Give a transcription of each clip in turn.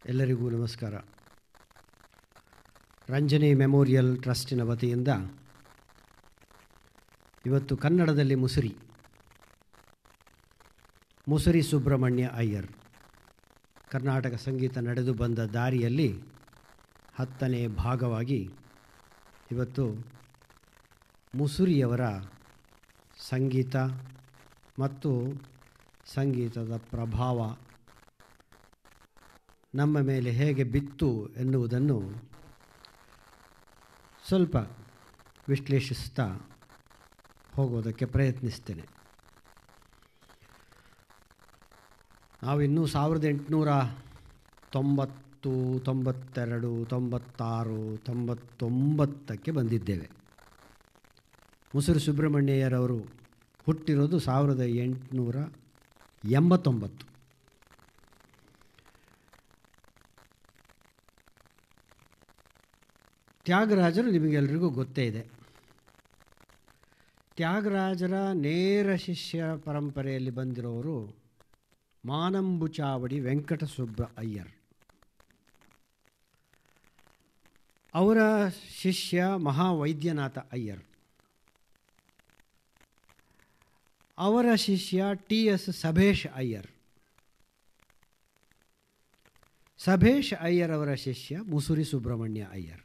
ಎಲ್ಲರಿಗೂ ನಮಸ್ಕಾರ ರಂಜನಿ ಮೆಮೋರಿಯಲ್ ಟ್ರಸ್ಟಿನ ವತಿಯಿಂದ ಇವತ್ತು ಕನ್ನಡದಲ್ಲಿ ಮುಸುರಿ ಮುಸುರಿ ಸುಬ್ರಹ್ಮಣ್ಯ ಅಯ್ಯರ್ ಕರ್ನಾಟಕ ಸಂಗೀತ ನಡೆದು ಬಂದ ದಾರಿಯಲ್ಲಿ ಹತ್ತನೇ ಭಾಗವಾಗಿ ಇವತ್ತು ಮುಸುರಿಯವರ ಸಂಗೀತ ಮತ್ತು ಸಂಗೀತದ ಪ್ರಭಾವ ನಮ್ಮ ಮೇಲೆ ಹೇಗೆ ಬಿತ್ತು ಎನ್ನುವುದನ್ನು ಸ್ವಲ್ಪ ವಿಶ್ಲೇಷಿಸ್ತಾ ಹೋಗೋದಕ್ಕೆ ಪ್ರಯತ್ನಿಸ್ತೇನೆ ನಾವಿನ್ನೂ ಸಾವಿರದ ಎಂಟುನೂರ ತೊಂಬತ್ತು ತೊಂಬತ್ತೆರಡು ತೊಂಬತ್ತಾರು ತೊಂಬತ್ತೊಂಬತ್ತಕ್ಕೆ ಬಂದಿದ್ದೇವೆ ಮುಸುರು ಸುಬ್ರಹ್ಮಣ್ಯಯ್ಯರವರು ಹುಟ್ಟಿರೋದು ಸಾವಿರದ ಎಂಟುನೂರ ಎಂಬತ್ತೊಂಬತ್ತು ತ್ಯಾಗರಾಜರು ನಿಮಗೆಲ್ಲರಿಗೂ ಗೊತ್ತೇ ಇದೆ ತ್ಯಾಗರಾಜರ ನೇರ ಶಿಷ್ಯ ಪರಂಪರೆಯಲ್ಲಿ ಬಂದಿರೋರು ಮಾನಂಬುಚಾವಡಿ ವೆಂಕಟಸುಬ್ರ ಅಯ್ಯರ್ ಅವರ ಶಿಷ್ಯ ಮಹಾವೈದ್ಯನಾಥ ಅಯ್ಯರ್ ಅವರ ಶಿಷ್ಯ ಟಿ ಎಸ್ ಸಭೇಶ್ ಅಯ್ಯರ್ ಸಭೇಶ್ ಅಯ್ಯರ್ ಅವರ ಶಿಷ್ಯ ಮುಸುರಿ ಸುಬ್ರಹ್ಮಣ್ಯ ಅಯ್ಯರ್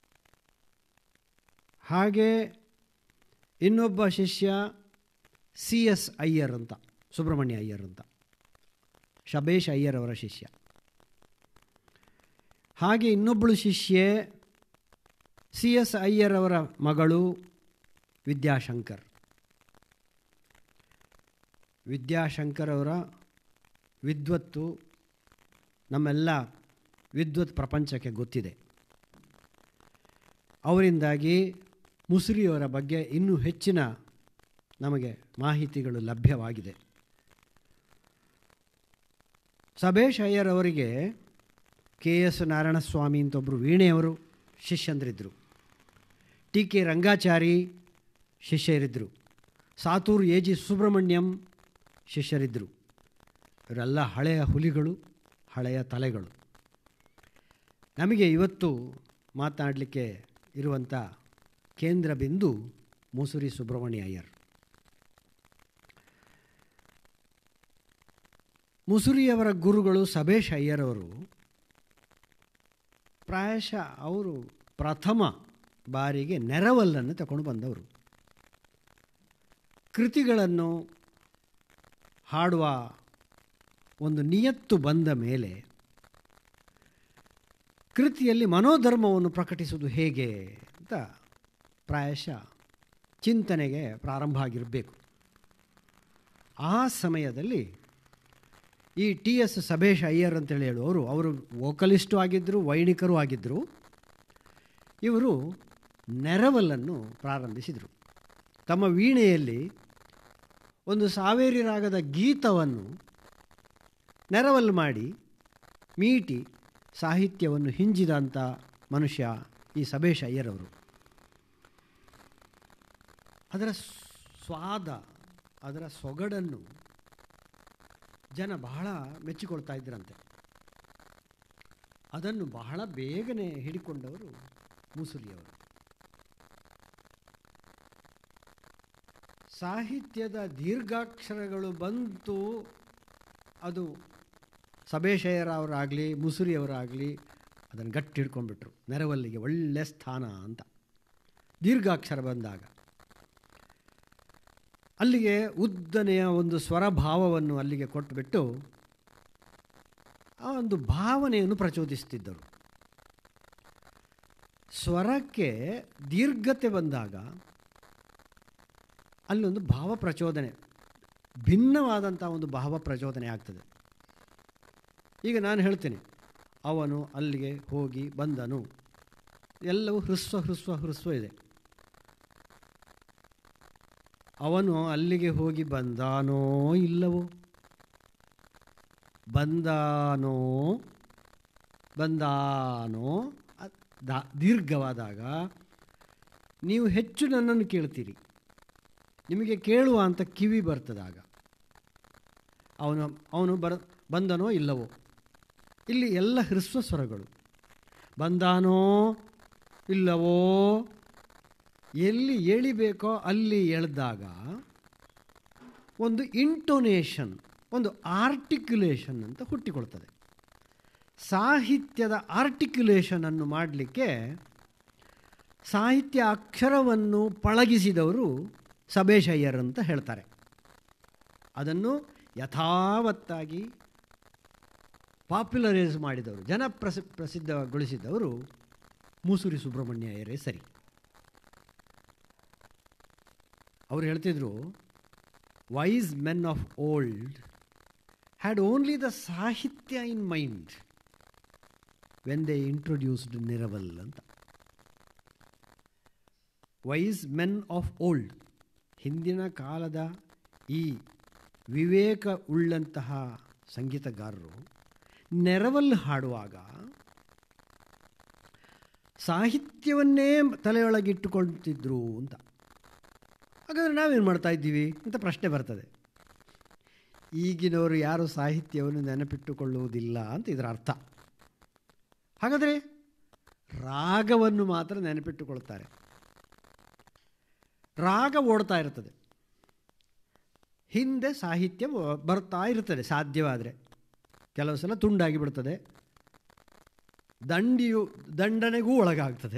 ಹಾಗೆ ಇನ್ನೊಬ್ಬ ಶಿಷ್ಯ ಸಿ ಎಸ್ ಅಯ್ಯರ್ ಅಂತ ಸುಬ್ರಹ್ಮಣ್ಯ ಅಯ್ಯರ್ ಅಂತ ಶಬೇಶ್ ಅಯ್ಯರ್ ಅವರ ಶಿಷ್ಯ ಹಾಗೆ ಇನ್ನೊಬ್ಬಳು ಶಿಷ್ಯೆ ಸಿ ಎಸ್ ಅಯ್ಯರ್ ಅವರ ಮಗಳು ವಿದ್ಯಾಶಂಕರ್ ವಿದ್ಯಾಶಂಕರ್ ಅವರ ವಿದ್ವತ್ತು ನಮ್ಮೆಲ್ಲ ವಿದ್ವತ್ ಪ್ರಪಂಚಕ್ಕೆ ಗೊತ್ತಿದೆ ಅವರಿಂದಾಗಿ ಮುಸುರಿಯವರ ಬಗ್ಗೆ ಇನ್ನೂ ಹೆಚ್ಚಿನ ನಮಗೆ ಮಾಹಿತಿಗಳು ಲಭ್ಯವಾಗಿದೆ ಸಬೇಶ್ ಅಯ್ಯರ್ ಅವರಿಗೆ ಕೆ ಎಸ್ ನಾರಾಯಣಸ್ವಾಮಿ ಅಂತ ಒಬ್ಬರು ವೀಣೆಯವರು ಶಿಷ್ಯಂದ್ರಿದ್ದರು ಟಿ ಕೆ ರಂಗಾಚಾರಿ ಶಿಷ್ಯರಿದ್ದರು ಸಾತೂರು ಎ ಜಿ ಸುಬ್ರಹ್ಮಣ್ಯಂ ಶಿಷ್ಯರಿದ್ದರು ಇವರೆಲ್ಲ ಹಳೆಯ ಹುಲಿಗಳು ಹಳೆಯ ತಲೆಗಳು ನಮಗೆ ಇವತ್ತು ಮಾತನಾಡಲಿಕ್ಕೆ ಇರುವಂಥ ಕೇಂದ್ರ ಬಿಂದು ಮುಸುರಿ ಸುಬ್ರಹ್ಮಣ್ಯ ಅಯ್ಯರ್ ಮುಸುರಿಯವರ ಗುರುಗಳು ಸಬೇಶ್ ಅಯ್ಯರವರು ಪ್ರಾಯಶಃ ಅವರು ಪ್ರಥಮ ಬಾರಿಗೆ ನೆರವಲ್ಲನ್ನು ತಗೊಂಡು ಬಂದವರು ಕೃತಿಗಳನ್ನು ಹಾಡುವ ಒಂದು ನಿಯತ್ತು ಬಂದ ಮೇಲೆ ಕೃತಿಯಲ್ಲಿ ಮನೋಧರ್ಮವನ್ನು ಪ್ರಕಟಿಸುವುದು ಹೇಗೆ ಅಂತ ಪ್ರಾಯಶಃ ಚಿಂತನೆಗೆ ಪ್ರಾರಂಭ ಆಗಿರಬೇಕು ಆ ಸಮಯದಲ್ಲಿ ಈ ಟಿ ಎಸ್ ಸಭೇಶ್ ಅಯ್ಯರ್ ಅಂತೇಳಿ ಹೇಳುವವರು ಅವರು ವೋಕಲಿಸ್ಟು ಆಗಿದ್ದರು ವೈಣಿಕರು ಆಗಿದ್ದರು ಇವರು ನೆರವಲನ್ನು ಪ್ರಾರಂಭಿಸಿದರು ತಮ್ಮ ವೀಣೆಯಲ್ಲಿ ಒಂದು ಸಾವೇರಿ ರಾಗದ ಗೀತವನ್ನು ನೆರವಲ್ ಮಾಡಿ ಮೀಟಿ ಸಾಹಿತ್ಯವನ್ನು ಹಿಂಜಿದಂಥ ಮನುಷ್ಯ ಈ ಸಬೇಶ್ ಅಯ್ಯರವರು ಅದರ ಸ್ವಾದ ಅದರ ಸೊಗಡನ್ನು ಜನ ಬಹಳ ಮೆಚ್ಚಿಕೊಳ್ತಾ ಇದ್ದರಂತೆ ಅದನ್ನು ಬಹಳ ಬೇಗನೆ ಹಿಡಿಕೊಂಡವರು ಮುಸುರಿಯವರು ಸಾಹಿತ್ಯದ ದೀರ್ಘಾಕ್ಷರಗಳು ಬಂತು ಅದು ಸಬೇಶಯ್ಯರವರಾಗಲಿ ಮುಸುರಿಯವರಾಗಲಿ ಅದನ್ನು ಗಟ್ಟಿ ಹಿಡ್ಕೊಂಡ್ಬಿಟ್ರು ನೆರವಲ್ಲಿಗೆ ಒಳ್ಳೆ ಸ್ಥಾನ ಅಂತ ದೀರ್ಘಾಕ್ಷರ ಬಂದಾಗ ಅಲ್ಲಿಗೆ ಉದ್ದನೆಯ ಒಂದು ಸ್ವರಭಾವವನ್ನು ಅಲ್ಲಿಗೆ ಕೊಟ್ಟುಬಿಟ್ಟು ಆ ಒಂದು ಭಾವನೆಯನ್ನು ಪ್ರಚೋದಿಸ್ತಿದ್ದರು ಸ್ವರಕ್ಕೆ ದೀರ್ಘತೆ ಬಂದಾಗ ಅಲ್ಲೊಂದು ಭಾವ ಪ್ರಚೋದನೆ ಭಿನ್ನವಾದಂಥ ಒಂದು ಭಾವ ಪ್ರಚೋದನೆ ಆಗ್ತದೆ ಈಗ ನಾನು ಹೇಳ್ತೇನೆ ಅವನು ಅಲ್ಲಿಗೆ ಹೋಗಿ ಬಂದನು ಎಲ್ಲವೂ ಹೃಸ್ವ ಹೃಸ್ವ ಹೃಸ್ವ ಇದೆ ಅವನು ಅಲ್ಲಿಗೆ ಹೋಗಿ ಬಂದಾನೋ ಇಲ್ಲವೋ ಬಂದಾನೋ ಬಂದಾನೋ ದಾ ದೀರ್ಘವಾದಾಗ ನೀವು ಹೆಚ್ಚು ನನ್ನನ್ನು ಕೇಳ್ತೀರಿ ನಿಮಗೆ ಕೇಳುವ ಅಂತ ಕಿವಿ ಬರ್ತದಾಗ ಅವನು ಅವನು ಬರ ಬಂದನೋ ಇಲ್ಲವೋ ಇಲ್ಲಿ ಎಲ್ಲ ಹ್ರಸ್ವ ಸ್ವರಗಳು ಬಂದಾನೋ ಇಲ್ಲವೋ ಎಲ್ಲಿ ಎಳಿಬೇಕೋ ಅಲ್ಲಿ ಎಳೆದಾಗ ಒಂದು ಇಂಟೊನೇಷನ್ ಒಂದು ಆರ್ಟಿಕ್ಯುಲೇಷನ್ ಅಂತ ಹುಟ್ಟಿಕೊಳ್ತದೆ ಸಾಹಿತ್ಯದ ಆರ್ಟಿಕ್ಯುಲೇಷನನ್ನು ಮಾಡಲಿಕ್ಕೆ ಸಾಹಿತ್ಯ ಅಕ್ಷರವನ್ನು ಪಳಗಿಸಿದವರು ಸಬೇಶಯ್ಯರ್ ಅಂತ ಹೇಳ್ತಾರೆ ಅದನ್ನು ಯಥಾವತ್ತಾಗಿ ಪಾಪ್ಯುಲರೈಸ್ ಮಾಡಿದವರು ಜನಪ್ರಸಿ ಪ್ರಸಿದ್ಧಗೊಳಿಸಿದವರು ಮೂಸೂರಿ ಸುಬ್ರಹ್ಮಣ್ಯ ಅಯ್ಯರೇ ಸರಿ ಅವರು ಹೇಳ್ತಿದ್ರು wise men of old had only the sahitya in mind when they introduced niraval ಅಂತ ವೈಸ್ ಮೆನ್ ಆಫ್ ಓಲ್ಡ್ ಹಿಂದಿನ ಕಾಲದ ಈ ವಿವೇಕ ಉಳ್ಳಂತಹ ಸಂಗೀತಗಾರರು ನೆರವಲ್ ಹಾಡುವಾಗ ಸಾಹಿತ್ಯವನ್ನೇ ತಲೆಯೊಳಗಿಟ್ಟುಕೊಳ್ತಿದ್ರು ಅಂತ ಹಾಗಾದರೆ ನಾವೇನು ಮಾಡ್ತಾ ಇದ್ದೀವಿ ಅಂತ ಪ್ರಶ್ನೆ ಬರ್ತದೆ ಈಗಿನವರು ಯಾರು ಸಾಹಿತ್ಯವನ್ನು ನೆನಪಿಟ್ಟುಕೊಳ್ಳುವುದಿಲ್ಲ ಅಂತ ಇದರ ಅರ್ಥ ಹಾಗಾದರೆ ರಾಗವನ್ನು ಮಾತ್ರ ನೆನಪಿಟ್ಟುಕೊಳ್ತಾರೆ ರಾಗ ಓಡ್ತಾ ಇರ್ತದೆ ಹಿಂದೆ ಸಾಹಿತ್ಯ ಬರ್ತಾ ಇರ್ತದೆ ಸಾಧ್ಯವಾದರೆ ಕೆಲವು ಸಲ ತುಂಡಾಗಿ ಬಿಡ್ತದೆ ದಂಡಿಯು ದಂಡನೆಗೂ ಒಳಗಾಗ್ತದೆ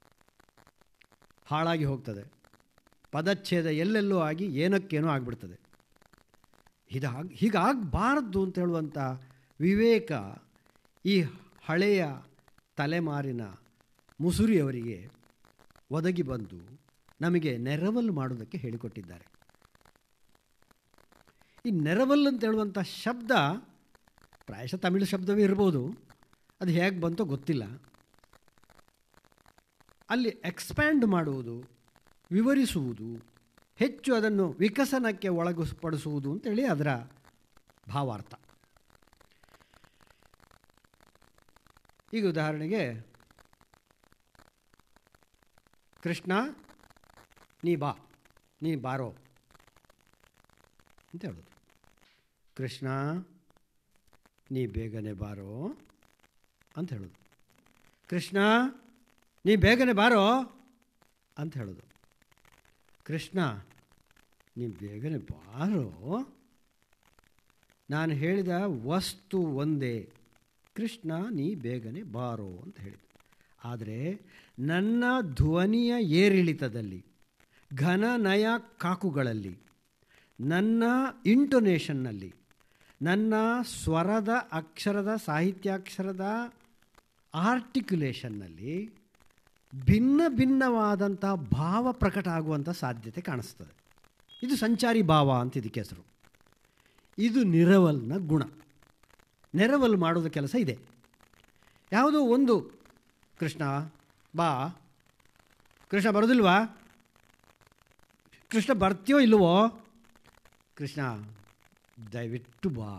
ಹಾಳಾಗಿ ಹೋಗ್ತದೆ ಪದಚ್ಛೇದ ಎಲ್ಲೆಲ್ಲೋ ಆಗಿ ಏನಕ್ಕೇನೋ ಆಗಿಬಿಡ್ತದೆ ಇದಾಗಿ ಹೀಗಾಗಬಾರ್ದು ಅಂತ ಹೇಳುವಂಥ ವಿವೇಕ ಈ ಹಳೆಯ ತಲೆಮಾರಿನ ಮುಸುರಿಯವರಿಗೆ ಒದಗಿ ಬಂದು ನಮಗೆ ನೆರವಲ್ ಮಾಡೋದಕ್ಕೆ ಹೇಳಿಕೊಟ್ಟಿದ್ದಾರೆ ಈ ನೆರವಲ್ ಅಂತ ಹೇಳುವಂಥ ಶಬ್ದ ಪ್ರಾಯಶಃ ತಮಿಳು ಶಬ್ದವೇ ಇರ್ಬೋದು ಅದು ಹೇಗೆ ಬಂತೋ ಗೊತ್ತಿಲ್ಲ ಅಲ್ಲಿ ಎಕ್ಸ್ಪ್ಯಾಂಡ್ ಮಾಡುವುದು ವಿವರಿಸುವುದು ಹೆಚ್ಚು ಅದನ್ನು ವಿಕಸನಕ್ಕೆ ಒಳಗುಪಡಿಸುವುದು ಅಂತೇಳಿ ಅದರ ಭಾವಾರ್ಥ ಈಗ ಉದಾಹರಣೆಗೆ ಕೃಷ್ಣ ನೀ ಬಾ ನೀ ಬಾರೋ ಅಂತ ಹೇಳೋದು ಕೃಷ್ಣ ನೀ ಬೇಗನೆ ಬಾರೋ ಅಂತ ಹೇಳೋದು ಕೃಷ್ಣ ನೀ ಬೇಗನೆ ಬಾರೋ ಅಂತ ಹೇಳೋದು ಕೃಷ್ಣ ನೀ ಬೇಗನೆ ಬಾರೋ ನಾನು ಹೇಳಿದ ವಸ್ತು ಒಂದೇ ಕೃಷ್ಣ ನೀ ಬೇಗನೆ ಬಾರೋ ಅಂತ ಹೇಳಿದ ಆದರೆ ನನ್ನ ಧ್ವನಿಯ ಏರಿಳಿತದಲ್ಲಿ ಘನ ನಯ ಕಾಕುಗಳಲ್ಲಿ ನನ್ನ ಇಂಟೊನೇಷನ್ನಲ್ಲಿ ನನ್ನ ಸ್ವರದ ಅಕ್ಷರದ ಸಾಹಿತ್ಯಾಕ್ಷರದ ಆರ್ಟಿಕ್ಯುಲೇಷನ್ನಲ್ಲಿ ಭಿನ್ನ ಭಿನ್ನವಾದಂಥ ಭಾವ ಪ್ರಕಟ ಆಗುವಂಥ ಸಾಧ್ಯತೆ ಕಾಣಿಸ್ತದೆ ಇದು ಸಂಚಾರಿ ಭಾವ ಅಂತ ಇದಕ್ಕೆ ಹೆಸರು ಇದು ನಿರವಲ್ನ ಗುಣ ನೆರವಲ್ ಮಾಡೋದು ಕೆಲಸ ಇದೆ ಯಾವುದೋ ಒಂದು ಕೃಷ್ಣ ಬಾ ಕೃಷ್ಣ ಬರೋದಿಲ್ವಾ ಕೃಷ್ಣ ಬರ್ತೀಯೋ ಇಲ್ವೋ ಕೃಷ್ಣ ದಯವಿಟ್ಟು ಬಾ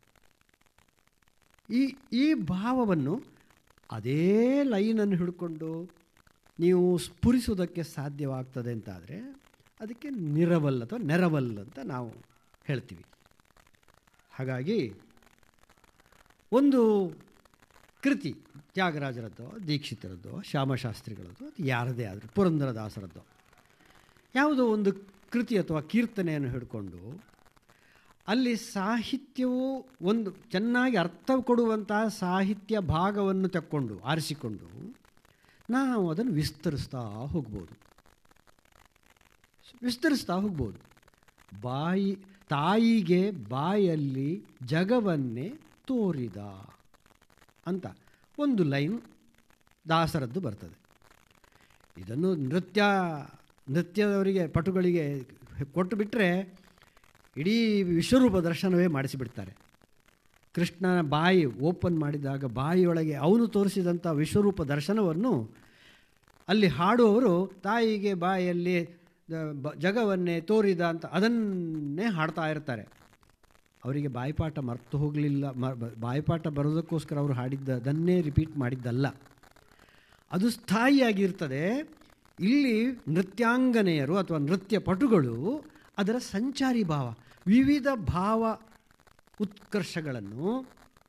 ಈ ಈ ಭಾವವನ್ನು ಅದೇ ಲೈನನ್ನು ಹಿಡ್ಕೊಂಡು ನೀವು ಸ್ಫುರಿಸೋದಕ್ಕೆ ಸಾಧ್ಯವಾಗ್ತದೆ ಅಂತಾದರೆ ಅದಕ್ಕೆ ನಿರವಲ್ ಅಥವಾ ನೆರವಲ್ ಅಂತ ನಾವು ಹೇಳ್ತೀವಿ ಹಾಗಾಗಿ ಒಂದು ಕೃತಿ ತ್ಯಾಗರಾಜರದ್ದು ದೀಕ್ಷಿತರದ್ದು ಶ್ಯಾಮಶಾಸ್ತ್ರಿಗಳದ್ದು ಅದು ಯಾರದೇ ಆದರೂ ಪುರಂದರದಾಸರದ್ದು ಯಾವುದೋ ಒಂದು ಕೃತಿ ಅಥವಾ ಕೀರ್ತನೆಯನ್ನು ಹಿಡ್ಕೊಂಡು ಅಲ್ಲಿ ಸಾಹಿತ್ಯವು ಒಂದು ಚೆನ್ನಾಗಿ ಅರ್ಥ ಕೊಡುವಂತಹ ಸಾಹಿತ್ಯ ಭಾಗವನ್ನು ತಕ್ಕೊಂಡು ಆರಿಸಿಕೊಂಡು ನಾವು ಅದನ್ನು ವಿಸ್ತರಿಸ್ತಾ ಹೋಗ್ಬೋದು ವಿಸ್ತರಿಸ್ತಾ ಹೋಗ್ಬೋದು ಬಾಯಿ ತಾಯಿಗೆ ಬಾಯಲ್ಲಿ ಜಗವನ್ನೇ ತೋರಿದ ಅಂತ ಒಂದು ಲೈನ್ ದಾಸರದ್ದು ಬರ್ತದೆ ಇದನ್ನು ನೃತ್ಯ ನೃತ್ಯದವರಿಗೆ ಪಟುಗಳಿಗೆ ಕೊಟ್ಟು ಬಿಟ್ಟರೆ ಇಡೀ ವಿಶ್ವರೂಪ ದರ್ಶನವೇ ಮಾಡಿಸಿಬಿಡ್ತಾರೆ ಕೃಷ್ಣನ ಬಾಯಿ ಓಪನ್ ಮಾಡಿದಾಗ ಬಾಯಿಯೊಳಗೆ ಅವನು ತೋರಿಸಿದಂಥ ವಿಶ್ವರೂಪ ದರ್ಶನವನ್ನು ಅಲ್ಲಿ ಹಾಡುವವರು ತಾಯಿಗೆ ಬಾಯಲ್ಲಿ ಜಗವನ್ನೇ ತೋರಿದ ಅಂತ ಅದನ್ನೇ ಹಾಡ್ತಾ ಇರ್ತಾರೆ ಅವರಿಗೆ ಬಾಯಿಪಾಠ ಮರ್ತು ಹೋಗಲಿಲ್ಲ ಮ ಬಾಯಿಪಾಠ ಬರೋದಕ್ಕೋಸ್ಕರ ಅವರು ಹಾಡಿದ್ದ ಅದನ್ನೇ ರಿಪೀಟ್ ಮಾಡಿದ್ದಲ್ಲ ಅದು ಸ್ಥಾಯಿಯಾಗಿರ್ತದೆ ಇಲ್ಲಿ ನೃತ್ಯಾಂಗನೆಯರು ಅಥವಾ ನೃತ್ಯ ಪಟುಗಳು ಅದರ ಸಂಚಾರಿ ಭಾವ ವಿವಿಧ ಭಾವ ಉತ್ಕರ್ಷಗಳನ್ನು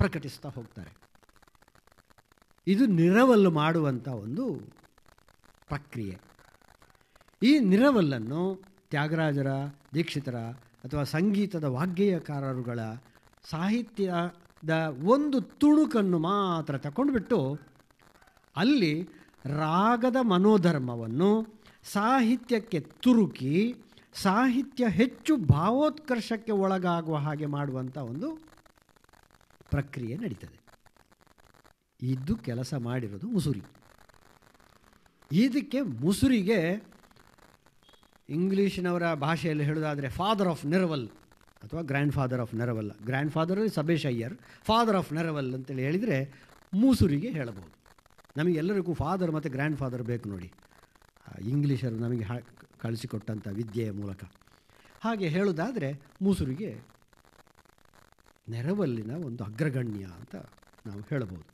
ಪ್ರಕಟಿಸ್ತಾ ಹೋಗ್ತಾರೆ ಇದು ನಿರವಲ್ಲು ಮಾಡುವಂಥ ಒಂದು ಪ್ರಕ್ರಿಯೆ ಈ ನಿರವಲ್ಲನ್ನು ತ್ಯಾಗರಾಜರ ದೀಕ್ಷಿತರ ಅಥವಾ ಸಂಗೀತದ ವಾಗ್ಗೇಯಕಾರರುಗಳ ಸಾಹಿತ್ಯದ ಒಂದು ತುಣುಕನ್ನು ಮಾತ್ರ ತಗೊಂಡ್ಬಿಟ್ಟು ಅಲ್ಲಿ ರಾಗದ ಮನೋಧರ್ಮವನ್ನು ಸಾಹಿತ್ಯಕ್ಕೆ ತುರುಕಿ ಸಾಹಿತ್ಯ ಹೆಚ್ಚು ಭಾವೋತ್ಕರ್ಷಕ್ಕೆ ಒಳಗಾಗುವ ಹಾಗೆ ಮಾಡುವಂಥ ಒಂದು ಪ್ರಕ್ರಿಯೆ ನಡೀತದೆ ಇದು ಕೆಲಸ ಮಾಡಿರೋದು ಮುಸುರಿ ಇದಕ್ಕೆ ಮುಸುರಿಗೆ ಇಂಗ್ಲೀಷಿನವರ ಭಾಷೆಯಲ್ಲಿ ಹೇಳೋದಾದರೆ ಫಾದರ್ ಆಫ್ ನೆರವಲ್ ಅಥವಾ grandfather of neraval grandfather Sabesh Iyer father of neraval ಅಂತೇಳಿ ಹೇಳಿದರೆ ಮೂಸುರಿಗೆ ಹೇಳಬಹುದು ನಮಗೆಲ್ಲರಿಗೂ ಫಾದರ್ ಮತ್ತು ಗ್ರ್ಯಾಂಡ್ ಫಾದರ್ ಬೇಕು ನೋಡಿ ಇಂಗ್ಲೀಷರು ನಮಗೆ ಹಾ ಕಳಿಸಿಕೊಟ್ಟಂಥ ವಿದ್ಯೆಯ ಮೂಲಕ ಹಾಗೆ ಹೇಳೋದಾದರೆ ಮೂಸುರಿಗೆ ನೆರವಲ್ಲಿನ ಒಂದು ಅಗ್ರಗಣ್ಯ ಅಂತ ನಾವು ಹೇಳಬಹುದು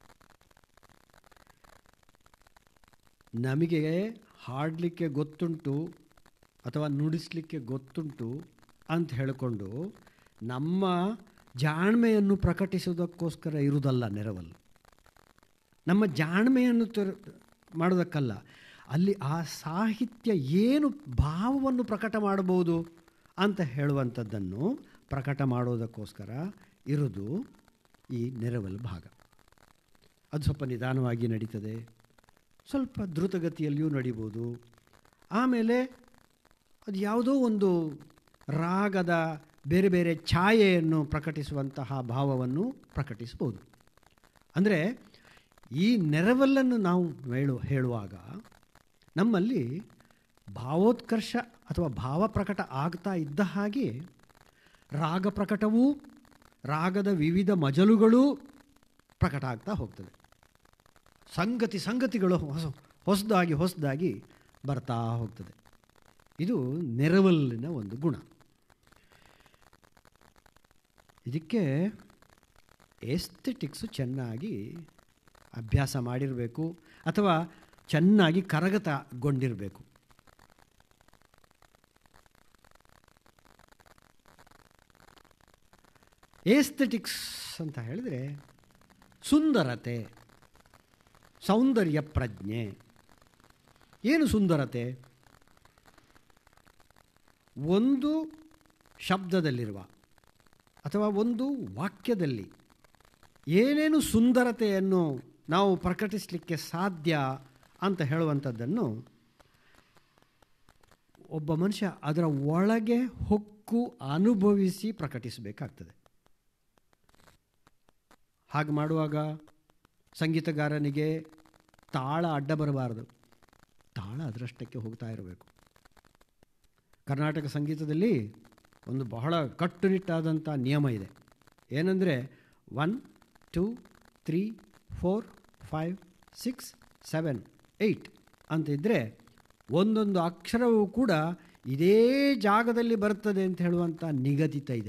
ನಮಗೆ ಹಾಡಲಿಕ್ಕೆ ಗೊತ್ತುಂಟು ಅಥವಾ ನುಡಿಸಲಿಕ್ಕೆ ಗೊತ್ತುಂಟು ಅಂತ ಹೇಳಿಕೊಂಡು ನಮ್ಮ ಜಾಣ್ಮೆಯನ್ನು ಪ್ರಕಟಿಸುವುದಕ್ಕೋಸ್ಕರ ಇರುವುದಲ್ಲ ನೆರವಲ್ಲಿ ನಮ್ಮ ಜಾಣ್ಮೆಯನ್ನು ತರ್ ಮಾಡೋದಕ್ಕಲ್ಲ ಅಲ್ಲಿ ಆ ಸಾಹಿತ್ಯ ಏನು ಭಾವವನ್ನು ಪ್ರಕಟ ಮಾಡಬಹುದು ಅಂತ ಹೇಳುವಂಥದ್ದನ್ನು ಪ್ರಕಟ ಮಾಡೋದಕ್ಕೋಸ್ಕರ ಇರೋದು ಈ ನೆರವಲ್ ಭಾಗ ಅದು ಸ್ವಲ್ಪ ನಿಧಾನವಾಗಿ ನಡೀತದೆ ಸ್ವಲ್ಪ ದ್ರುತಗತಿಯಲ್ಲಿಯೂ ನಡಿಬೋದು ಆಮೇಲೆ ಅದು ಯಾವುದೋ ಒಂದು ರಾಗದ ಬೇರೆ ಬೇರೆ ಛಾಯೆಯನ್ನು ಪ್ರಕಟಿಸುವಂತಹ ಭಾವವನ್ನು ಪ್ರಕಟಿಸ್ಬೋದು ಅಂದರೆ ಈ ನೆರವಲ್ಲನ್ನು ನಾವು ಹೇಳು ಹೇಳುವಾಗ ನಮ್ಮಲ್ಲಿ ಭಾವೋತ್ಕರ್ಷ ಅಥವಾ ಭಾವ ಪ್ರಕಟ ಆಗ್ತಾ ಇದ್ದ ಹಾಗೆ ರಾಗ ಪ್ರಕಟವೂ ರಾಗದ ವಿವಿಧ ಮಜಲುಗಳೂ ಪ್ರಕಟ ಆಗ್ತಾ ಹೋಗ್ತದೆ ಸಂಗತಿ ಸಂಗತಿಗಳು ಹೊಸ ಹೊಸದಾಗಿ ಹೊಸದಾಗಿ ಬರ್ತಾ ಹೋಗ್ತದೆ ಇದು ನೆರವಲ್ಲಿನ ಒಂದು ಗುಣ ಇದಕ್ಕೆ ಎಸ್ಥೆಟಿಕ್ಸು ಚೆನ್ನಾಗಿ ಅಭ್ಯಾಸ ಮಾಡಿರಬೇಕು ಅಥವಾ ಚೆನ್ನಾಗಿ ಕರಗತಗೊಂಡಿರಬೇಕು ಏಸ್ಥೆಟಿಕ್ಸ್ ಅಂತ ಹೇಳಿದರೆ ಸುಂದರತೆ ಸೌಂದರ್ಯ ಪ್ರಜ್ಞೆ ಏನು ಸುಂದರತೆ ಒಂದು ಶಬ್ದದಲ್ಲಿರುವ ಅಥವಾ ಒಂದು ವಾಕ್ಯದಲ್ಲಿ ಏನೇನು ಸುಂದರತೆಯನ್ನು ನಾವು ಪ್ರಕಟಿಸಲಿಕ್ಕೆ ಸಾಧ್ಯ ಅಂತ ಹೇಳುವಂಥದ್ದನ್ನು ಒಬ್ಬ ಮನುಷ್ಯ ಅದರ ಒಳಗೆ ಹೊಕ್ಕು ಅನುಭವಿಸಿ ಪ್ರಕಟಿಸಬೇಕಾಗ್ತದೆ ಹಾಗೆ ಮಾಡುವಾಗ ಸಂಗೀತಗಾರನಿಗೆ ತಾಳ ಅಡ್ಡ ಬರಬಾರದು ತಾಳ ಅದರಷ್ಟಕ್ಕೆ ಹೋಗ್ತಾ ಇರಬೇಕು ಕರ್ನಾಟಕ ಸಂಗೀತದಲ್ಲಿ ಒಂದು ಬಹಳ ಕಟ್ಟುನಿಟ್ಟಾದಂಥ ನಿಯಮ ಇದೆ ಏನಂದರೆ one two three four five six seven eight ಅಂತ ಇದ್ದರೆ ಒಂದೊಂದು ಅಕ್ಷರವೂ ಕೂಡ ಇದೇ ಜಾಗದಲ್ಲಿ ಬರ್ತದೆ ಅಂತ ಹೇಳುವಂಥ ನಿಗದಿತ ಇದೆ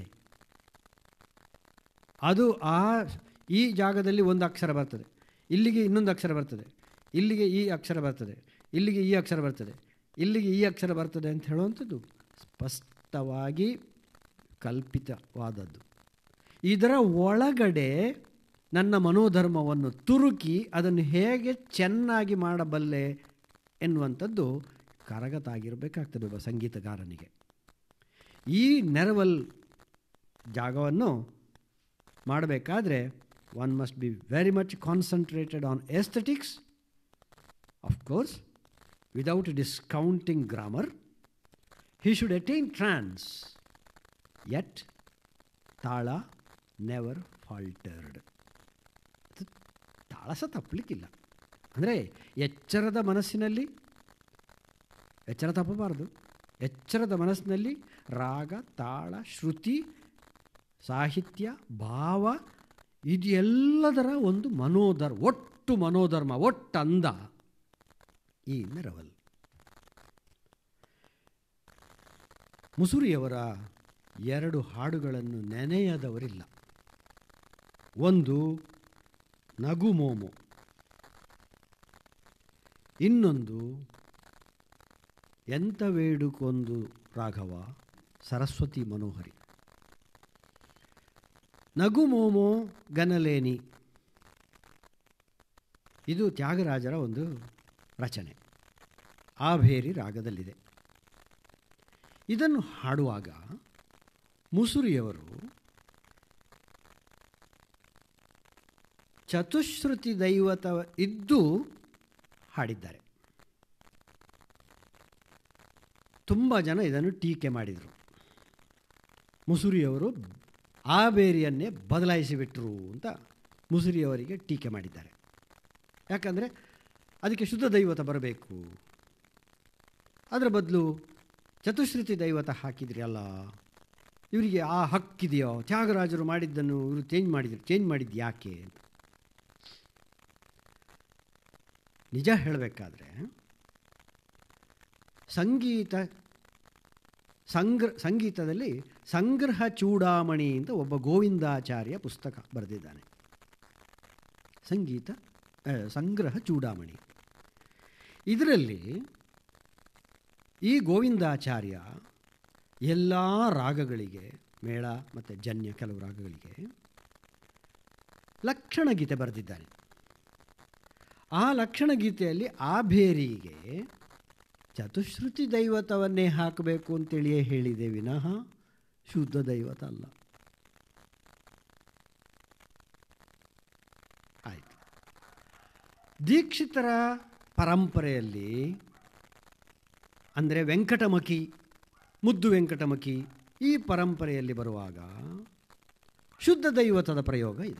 ಅದು ಆ ಈ ಜಾಗದಲ್ಲಿ ಒಂದು ಅಕ್ಷರ ಬರ್ತದೆ ಇಲ್ಲಿಗೆ ಇನ್ನೊಂದು ಅಕ್ಷರ ಬರ್ತದೆ ಇಲ್ಲಿಗೆ ಈ ಅಕ್ಷರ ಬರ್ತದೆ ಇಲ್ಲಿಗೆ ಈ ಅಕ್ಷರ ಬರ್ತದೆ ಇಲ್ಲಿಗೆ ಈ ಅಕ್ಷರ ಬರ್ತದೆ ಅಂತ ಹೇಳುವಂಥದ್ದು ಸ್ಪಷ್ಟವಾಗಿ ಕಲ್ಪಿತವಾದದ್ದು ಇದರ ಒಳಗಡೆ ನನ್ನ ಮನೋಧರ್ಮವನ್ನು ತುರುಕಿ ಅದನ್ನು ಹೇಗೆ ಚೆನ್ನಾಗಿ ಮಾಡಬಲ್ಲೆ ಎನ್ನುವಂಥದ್ದು ಕರಗತಾಗಿರಬೇಕಾಗ್ತದೆ ಒಬ್ಬ ಸಂಗೀತಗಾರನಿಗೆ ಈ ನೆರವಲ್ ಜಾಗವನ್ನು ಮಾಡಬೇಕಾದ್ರೆ one must be very much concentrated on aesthetics of course without discounting grammar he should attain trance yet tala never faltered ತಾಳ ಸಹ ತಪ್ಪಲಿಕ್ಕಿಲ್ಲ ಅಂದರೆ ಎಚ್ಚರದ ಮನಸ್ಸಿನಲ್ಲಿ ಎಚ್ಚರ ತಪ್ಪಬಾರದು ಎಚ್ಚರದ ಮನಸ್ಸಿನಲ್ಲಿ ರಾಗ ತಾಳ ಶ್ರುತಿ ಸಾಹಿತ್ಯ ಭಾವ ಇದೆಲ್ಲದರ ಒಂದು ಮನೋಧರ್ ಒಟ್ಟು ಮನೋಧರ್ಮ ಒಟ್ಟು ಅಂದ ಈ ನೆರವಲ್ ಮುಸುರಿಯವರ ಎರಡು ಹಾಡುಗಳನ್ನು ನೆನೆಯದವರಿಲ್ಲ ಒಂದು ನಗುಮೋಮು ಇನ್ನೊಂದು ಎಂತ ವೇಡುಕೊಂದು ರಾಘವ ಸರಸ್ವತಿ ಮನೋಹರಿ ನಗು ಮೋಮೋ ಗನಲೇನಿ ಇದು ತ್ಯಾಗರಾಜರ ಒಂದು ರಚನೆ ಆಭೇರಿ ರಾಗದಲ್ಲಿದೆ ಇದನ್ನು ಹಾಡುವಾಗ ಮುಸುರಿಯವರು ಚತುಶ್ರುತಿ ದೈವತ ಇದ್ದು ಹಾಡಿದ್ದಾರೆ ತುಂಬ ಜನ ಇದನ್ನು ಟೀಕೆ ಮಾಡಿದರು ಮುಸುರಿಯವರು ಆ ಬೇರಿಯನ್ನೇ ಬದಲಾಯಿಸಿಬಿಟ್ರು ಅಂತ ಮುಸುರಿಯವರಿಗೆ ಟೀಕೆ ಮಾಡಿದ್ದಾರೆ ಯಾಕಂದರೆ ಅದಕ್ಕೆ ಶುದ್ಧ ದೈವತ ಬರಬೇಕು ಅದರ ಬದಲು ಚತುಶ್ರುತಿ ದೈವತ ಹಾಕಿದ್ರಿ ಅಲ್ಲ ಇವರಿಗೆ ಆ ಹಕ್ಕಿದೆಯೋ ತ್ಯಾಗರಾಜರು ಮಾಡಿದ್ದನ್ನು ಇವರು ಚೇಂಜ್ ಮಾಡಿದ್ರು ಚೇಂಜ್ ಮಾಡಿದ್ದು ಯಾಕೆ ಅಂತ ನಿಜ ಹೇಳಬೇಕಾದ್ರೆ ಸಂಗೀತ ಸಂಗ್ರ ಸಂಗೀತದಲ್ಲಿ ಸಂಗ್ರಹ ಚೂಡಾಮಣಿ ಅಂತ ಒಬ್ಬ ಗೋವಿಂದಾಚಾರ್ಯ ಪುಸ್ತಕ ಬರೆದಿದ್ದಾನೆ ಸಂಗೀತ ಆ, ಸಂಗ್ರಹ ಚೂಡಾಮಣಿ ಇದರಲ್ಲಿ ಈ ಗೋವಿಂದಾಚಾರ್ಯ ಎಲ್ಲ ರಾಗಗಳಿಗೆ ಮೇಳ ಮತ್ತು ಜನ್ಯ ಕೆಲವು ರಾಗಗಳಿಗೆ ಲಕ್ಷಣ ಗೀತೆ ಬರೆದಿದ್ದಾನೆ ಆ ಲಕ್ಷಣ ಗೀತೆಯಲ್ಲಿ ಆ ಭೇರಿಗೆ ಚತುಶ್ರುತಿ ದೈವತವನ್ನೇ ಹಾಕಬೇಕು ಅಂತೇಳಿಯೇ ಹೇಳಿದೆ ವಿನಃ ಶುದ್ಧ ದೈವತ ಅಲ್ಲ ಆಯಿತು ದೀಕ್ಷಿತರ ಪರಂಪರೆಯಲ್ಲಿ ಅಂದರೆ ವೆಂಕಟಮಖಿ ಮುದ್ದು ವೆಂಕಟಮಖಿ ಈ ಪರಂಪರೆಯಲ್ಲಿ ಬರುವಾಗ ಶುದ್ಧ ದೈವತದ ಪ್ರಯೋಗ ಇದೆ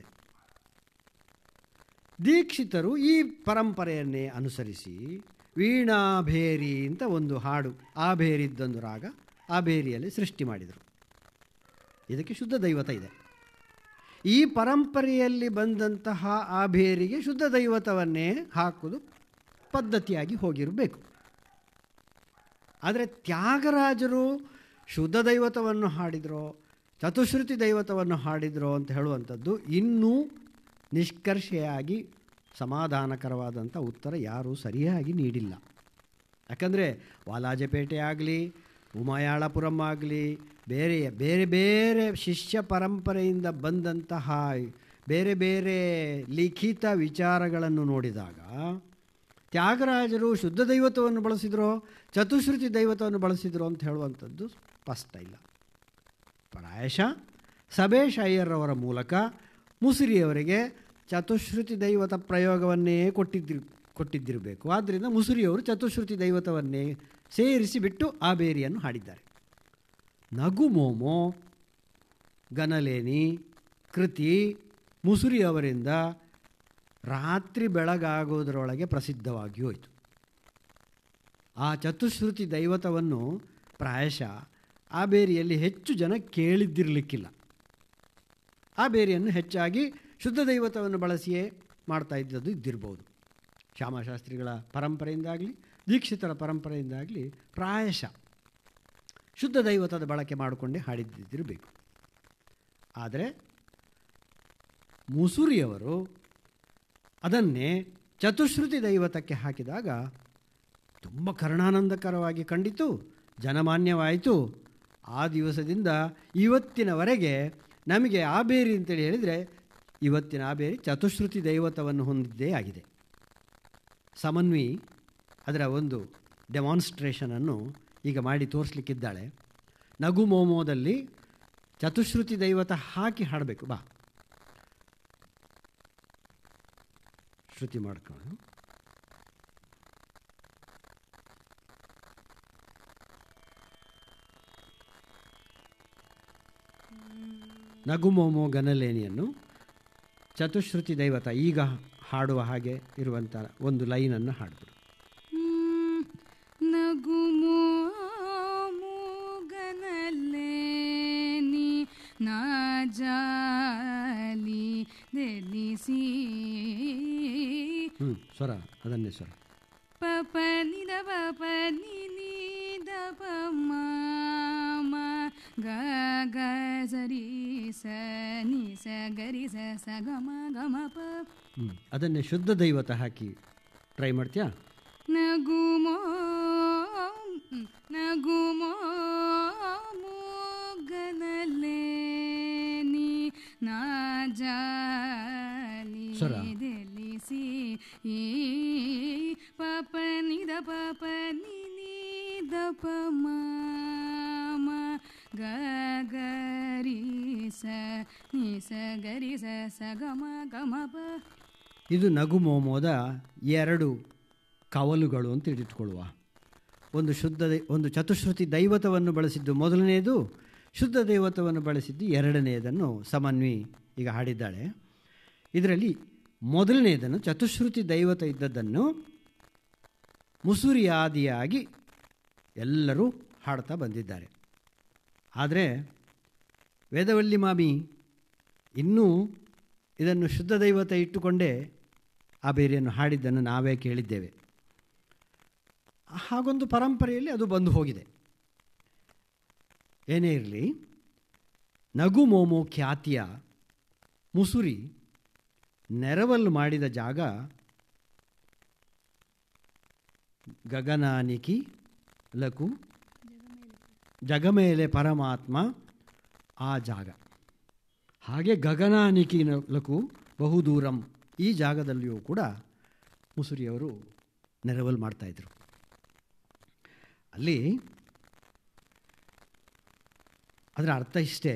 ದೀಕ್ಷಿತರು ಈ ಪರಂಪರೆಯನ್ನೇ ಅನುಸರಿಸಿ ವೀಣಾಭೇರಿ ಅಂತ ಒಂದು ಹಾಡು ಆ ಬೇರಿದ್ದೊಂದು ರಾಗ ಆ ಬೇರಿಯಲ್ಲಿ ಸೃಷ್ಟಿ ಮಾಡಿದರು ಇದಕ್ಕೆ ಶುದ್ಧ ದೈವತ ಇದೆ ಈ ಪರಂಪರೆಯಲ್ಲಿ ಬಂದಂತಹ ಆ ಬೇರಿಗೆ ಶುದ್ಧ ದೈವತವನ್ನೇ ಹಾಕುವುದು ಪದ್ಧತಿಯಾಗಿ ಹೋಗಿರಬೇಕು ಆದರೆ ತ್ಯಾಗರಾಜರು ಶುದ್ಧ ದೈವತವನ್ನು ಹಾಡಿದ್ರೋ ಚತುಶ್ರುತಿ ದೈವತವನ್ನು ಹಾಡಿದ್ರೋ ಅಂತ ಹೇಳುವಂಥದ್ದು ಇನ್ನೂ ನಿಷ್ಕರ್ಷೆಯಾಗಿ ಸಮಾಧಾನಕರವಾದಂಥ ಉತ್ತರ ಯಾರೂ ಸರಿಯಾಗಿ ನೀಡಿಲ್ಲ ಯಾಕಂದರೆ ವಾಲಾಜಪೇಟೆ ಆಗಲಿ ಉಮಾಯಾಳಪುರಂ ಆಗಲಿ ಬೇರೆ ಬೇರೆ ಬೇರೆ ಶಿಷ್ಯ ಪರಂಪರೆಯಿಂದ ಬಂದಂತಹ ಬೇರೆ ಬೇರೆ ಲಿಖಿತ ವಿಚಾರಗಳನ್ನು ನೋಡಿದಾಗ ತ್ಯಾಗರಾಜರು ಶುದ್ಧ ದೈವತವನ್ನು ಬಳಸಿದ್ರೋ ಚತುಶ್ರುತಿ ದೈವತವನ್ನು ಬಳಸಿದ್ರೋ ಅಂತ ಹೇಳುವಂಥದ್ದು ಸ್ಪಷ್ಟ ಇಲ್ಲ ಪ್ರಾಯಶಃ ಸಬೇಶ್ ಅಯ್ಯರ್ರವರ ಮೂಲಕ ಮುಸುರಿಯವರಿಗೆ ಚತುಶ್ರುತಿ ದೈವತ ಪ್ರಯೋಗವನ್ನೇ ಕೊಟ್ಟಿದ್ದಿರ್ ಕೊಟ್ಟಿದ್ದಿರಬೇಕು ಆದ್ದರಿಂದ ಮುಸುರಿಯವರು ಚತುಶ್ರುತಿ ದೈವತವನ್ನೇ ಸೇರಿಸಿ ಬಿಟ್ಟು ಆ ಬೇರಿಯನ್ನು ಹಾಡಿದ್ದಾರೆ ನಗು ಮೋಮೋ ಗನಲೇನಿ ಕೃತಿ ಮುಸುರಿಯವರಿಂದ ರಾತ್ರಿ ಬೆಳಗಾಗೋದರೊಳಗೆ ಪ್ರಸಿದ್ಧವಾಗಿ ಹೋಯಿತು ಆ ಚತುಶ್ರುತಿ ದೈವತವನ್ನು ಪ್ರಾಯಶಃ ಆ ಬೇರಿಯಲ್ಲಿ ಹೆಚ್ಚು ಜನ ಕೇಳಿದ್ದಿರಲಿಕ್ಕಿಲ್ಲ ಆ ಬೇರಿಯನ್ನು ಹೆಚ್ಚಾಗಿ ಶುದ್ಧ ದೈವತವನ್ನು ಬಳಸಿಯೇ ಮಾಡ್ತಾ ಇದ್ದದ್ದು ಇದ್ದಿರ್ಬೋದು ಶ್ಯಾಮಶಾಸ್ತ್ರಿಗಳ ಪರಂಪರೆಯಿಂದಾಗಲಿ ದೀಕ್ಷಿತರ ಪರಂಪರೆಯಿಂದಾಗಲಿ ಪ್ರಾಯಶಃ ಶುದ್ಧ ದೈವತದ ಬಳಕೆ ಮಾಡಿಕೊಂಡೇ ಹಾಡಿದ್ದಿರಬೇಕು ಆದರೆ ಮುಸುರಿಯವರು ಅದನ್ನೇ ಚತುಶ್ರುತಿ ದೈವತಕ್ಕೆ ಹಾಕಿದಾಗ ತುಂಬ ಕರ್ಣಾನಂದಕರವಾಗಿ ಕಂಡಿತು ಜನಮಾನ್ಯವಾಯಿತು ಆ ದಿವಸದಿಂದ ಇವತ್ತಿನವರೆಗೆ ನಮಗೆ ಆಬೇರಿ ಅಂತೇಳಿ ಹೇಳಿದರೆ ಇವತ್ತಿನ ಆಬೇರಿ ಚತುಶ್ರುತಿ ದೈವತವನ್ನು ಹೊಂದಿದ್ದೇ ಆಗಿದೆ ಸಮನ್ವಿ ಅದರ ಒಂದು ಡೆಮಾನ್ಸ್ಟ್ರೇಷನನ್ನು ಈಗ ಮಾಡಿ ತೋರಿಸ್ಲಿಕ್ಕಿದ್ದಾಳೆ ನಗು ಮೋಮೋದಲ್ಲಿ ಚತುಶ್ರುತಿ ದೈವತ ಹಾಕಿ ಹಾಡಬೇಕು ಬಾ ಶ್ರುತಿ ಮಾಡ್ಕೊಂಡು ನಗು ಮೋಮೋ ಗನಲೇನಿಯನ್ನು ಚತುಶ್ರುತಿ ದೈವತ ಈಗ ಹಾಡುವ ಹಾಗೆ ಇರುವಂಥ ಒಂದು ಲೈನನ್ನು ಹಾಡ್ಬಿಡು ನಗುಮೋ ಮೂಗನಲ್ಲೇನಿ ನಾಜಾಲಿ ದೆಲಿಸಿ ಹ್ಞೂ ಸ್ವರ ಅದನ್ನೇ ಸ್ವರ ಪಪ ನಿದ ಪಪ ನಿ ನಿ ದ ಪ ಮ ಮ ಗ ಗ ಸರಿ ಸ ನಿ ಸ ಗರಿ ಸ ಸ ಗ ಮ ಗ ಮ ಪ ಹ್ಞೂ ಅದನ್ನೇ ಶುದ್ಧ ದೈವತ ಹಾಕಿ ಟ್ರೈ ಮಾಡ್ತೀಯಾ ನಗುಮೋ ನಗುಮೋ ಮೂಗನಲ್ಲೇ ನೀ ನಾ ಜಾಲಿ ಸ್ವರ. ದೆಲಿಸಿ ಈ ಪಪ ನಿದ ಪಪ ನಿ ನಿ ದ ಪ ಮ ಮ ಗ ಗ ರಿ ಸ ನಿ ಸ ಗ ರಿ ಸ ಸ ಗ ಮ ಗ ಮ ಪ ಇದು ನಗು ಮೋಮೋದ ಎರಡು ಕವಲುಗಳು ಅಂತ ಹಿಡಿದುಕೊಳ್ಳುವ ಒಂದು ಶುದ್ಧ ದೈ ಒಂದು ಚತುಶ್ರುತಿ ದೈವತವನ್ನು ಬಳಸಿದ್ದು ಮೊದಲನೆಯದು ಶುದ್ಧ ದೈವತವನ್ನು ಬಳಸಿದ್ದು ಎರಡನೆಯದನ್ನು ಸಮನ್ವಿ ಈಗ ಹಾಡಿದ್ದಾಳೆ ಇದರಲ್ಲಿ ಮೊದಲನೆಯದನ್ನು ಚತುಶ್ರುತಿ ದೈವತ ಇದ್ದದ್ದನ್ನು ಮುಸುರಿಯಾದಿಯಾಗಿ ಎಲ್ಲರೂ ಹಾಡ್ತಾ ಬಂದಿದ್ದಾರೆ ಆದರೆ ವೇದವಲ್ಲಿ ಮಾಮಿ ಇನ್ನೂ ಇದನ್ನು ಶುದ್ಧ ದೈವತ ಇಟ್ಟುಕೊಂಡೇ ಆ ಬೇರೆಯನ್ನು ಹಾಡಿದ್ದನ್ನು ನಾವೇ ಕೇಳಿದ್ದೇವೆ ಹಾಗೊಂದು ಪರಂಪರೆಯಲ್ಲಿ ಅದು ಬಂದು ಹೋಗಿದೆ ಏನೇ ಇರಲಿ ನಗು ಮೋಮೋ ಖ್ಯಾತಿಯ ಮುಸುರಿ ನೆರವಲ್ಲಿ ಮಾಡಿದ ಜಾಗ ಗಗನಾನಿಕಿ ಲಕು ಜಗಮೇಲೆ ಪರಮಾತ್ಮ ಆ ಜಾಗ ಹಾಗೆ ಗಗನಾನಿಕಿ ಲಕು ಬಹುದೂರಂ ಈ ಜಾಗದಲ್ಲಿಯೂ ಕೂಡ ಮುಸುರಿಯವರು ನೆರವಲ್ ಮಾಡ್ತಾಯಿದ್ರು ಅಲ್ಲಿ ಅದರ ಅರ್ಥ ಇಷ್ಟೇ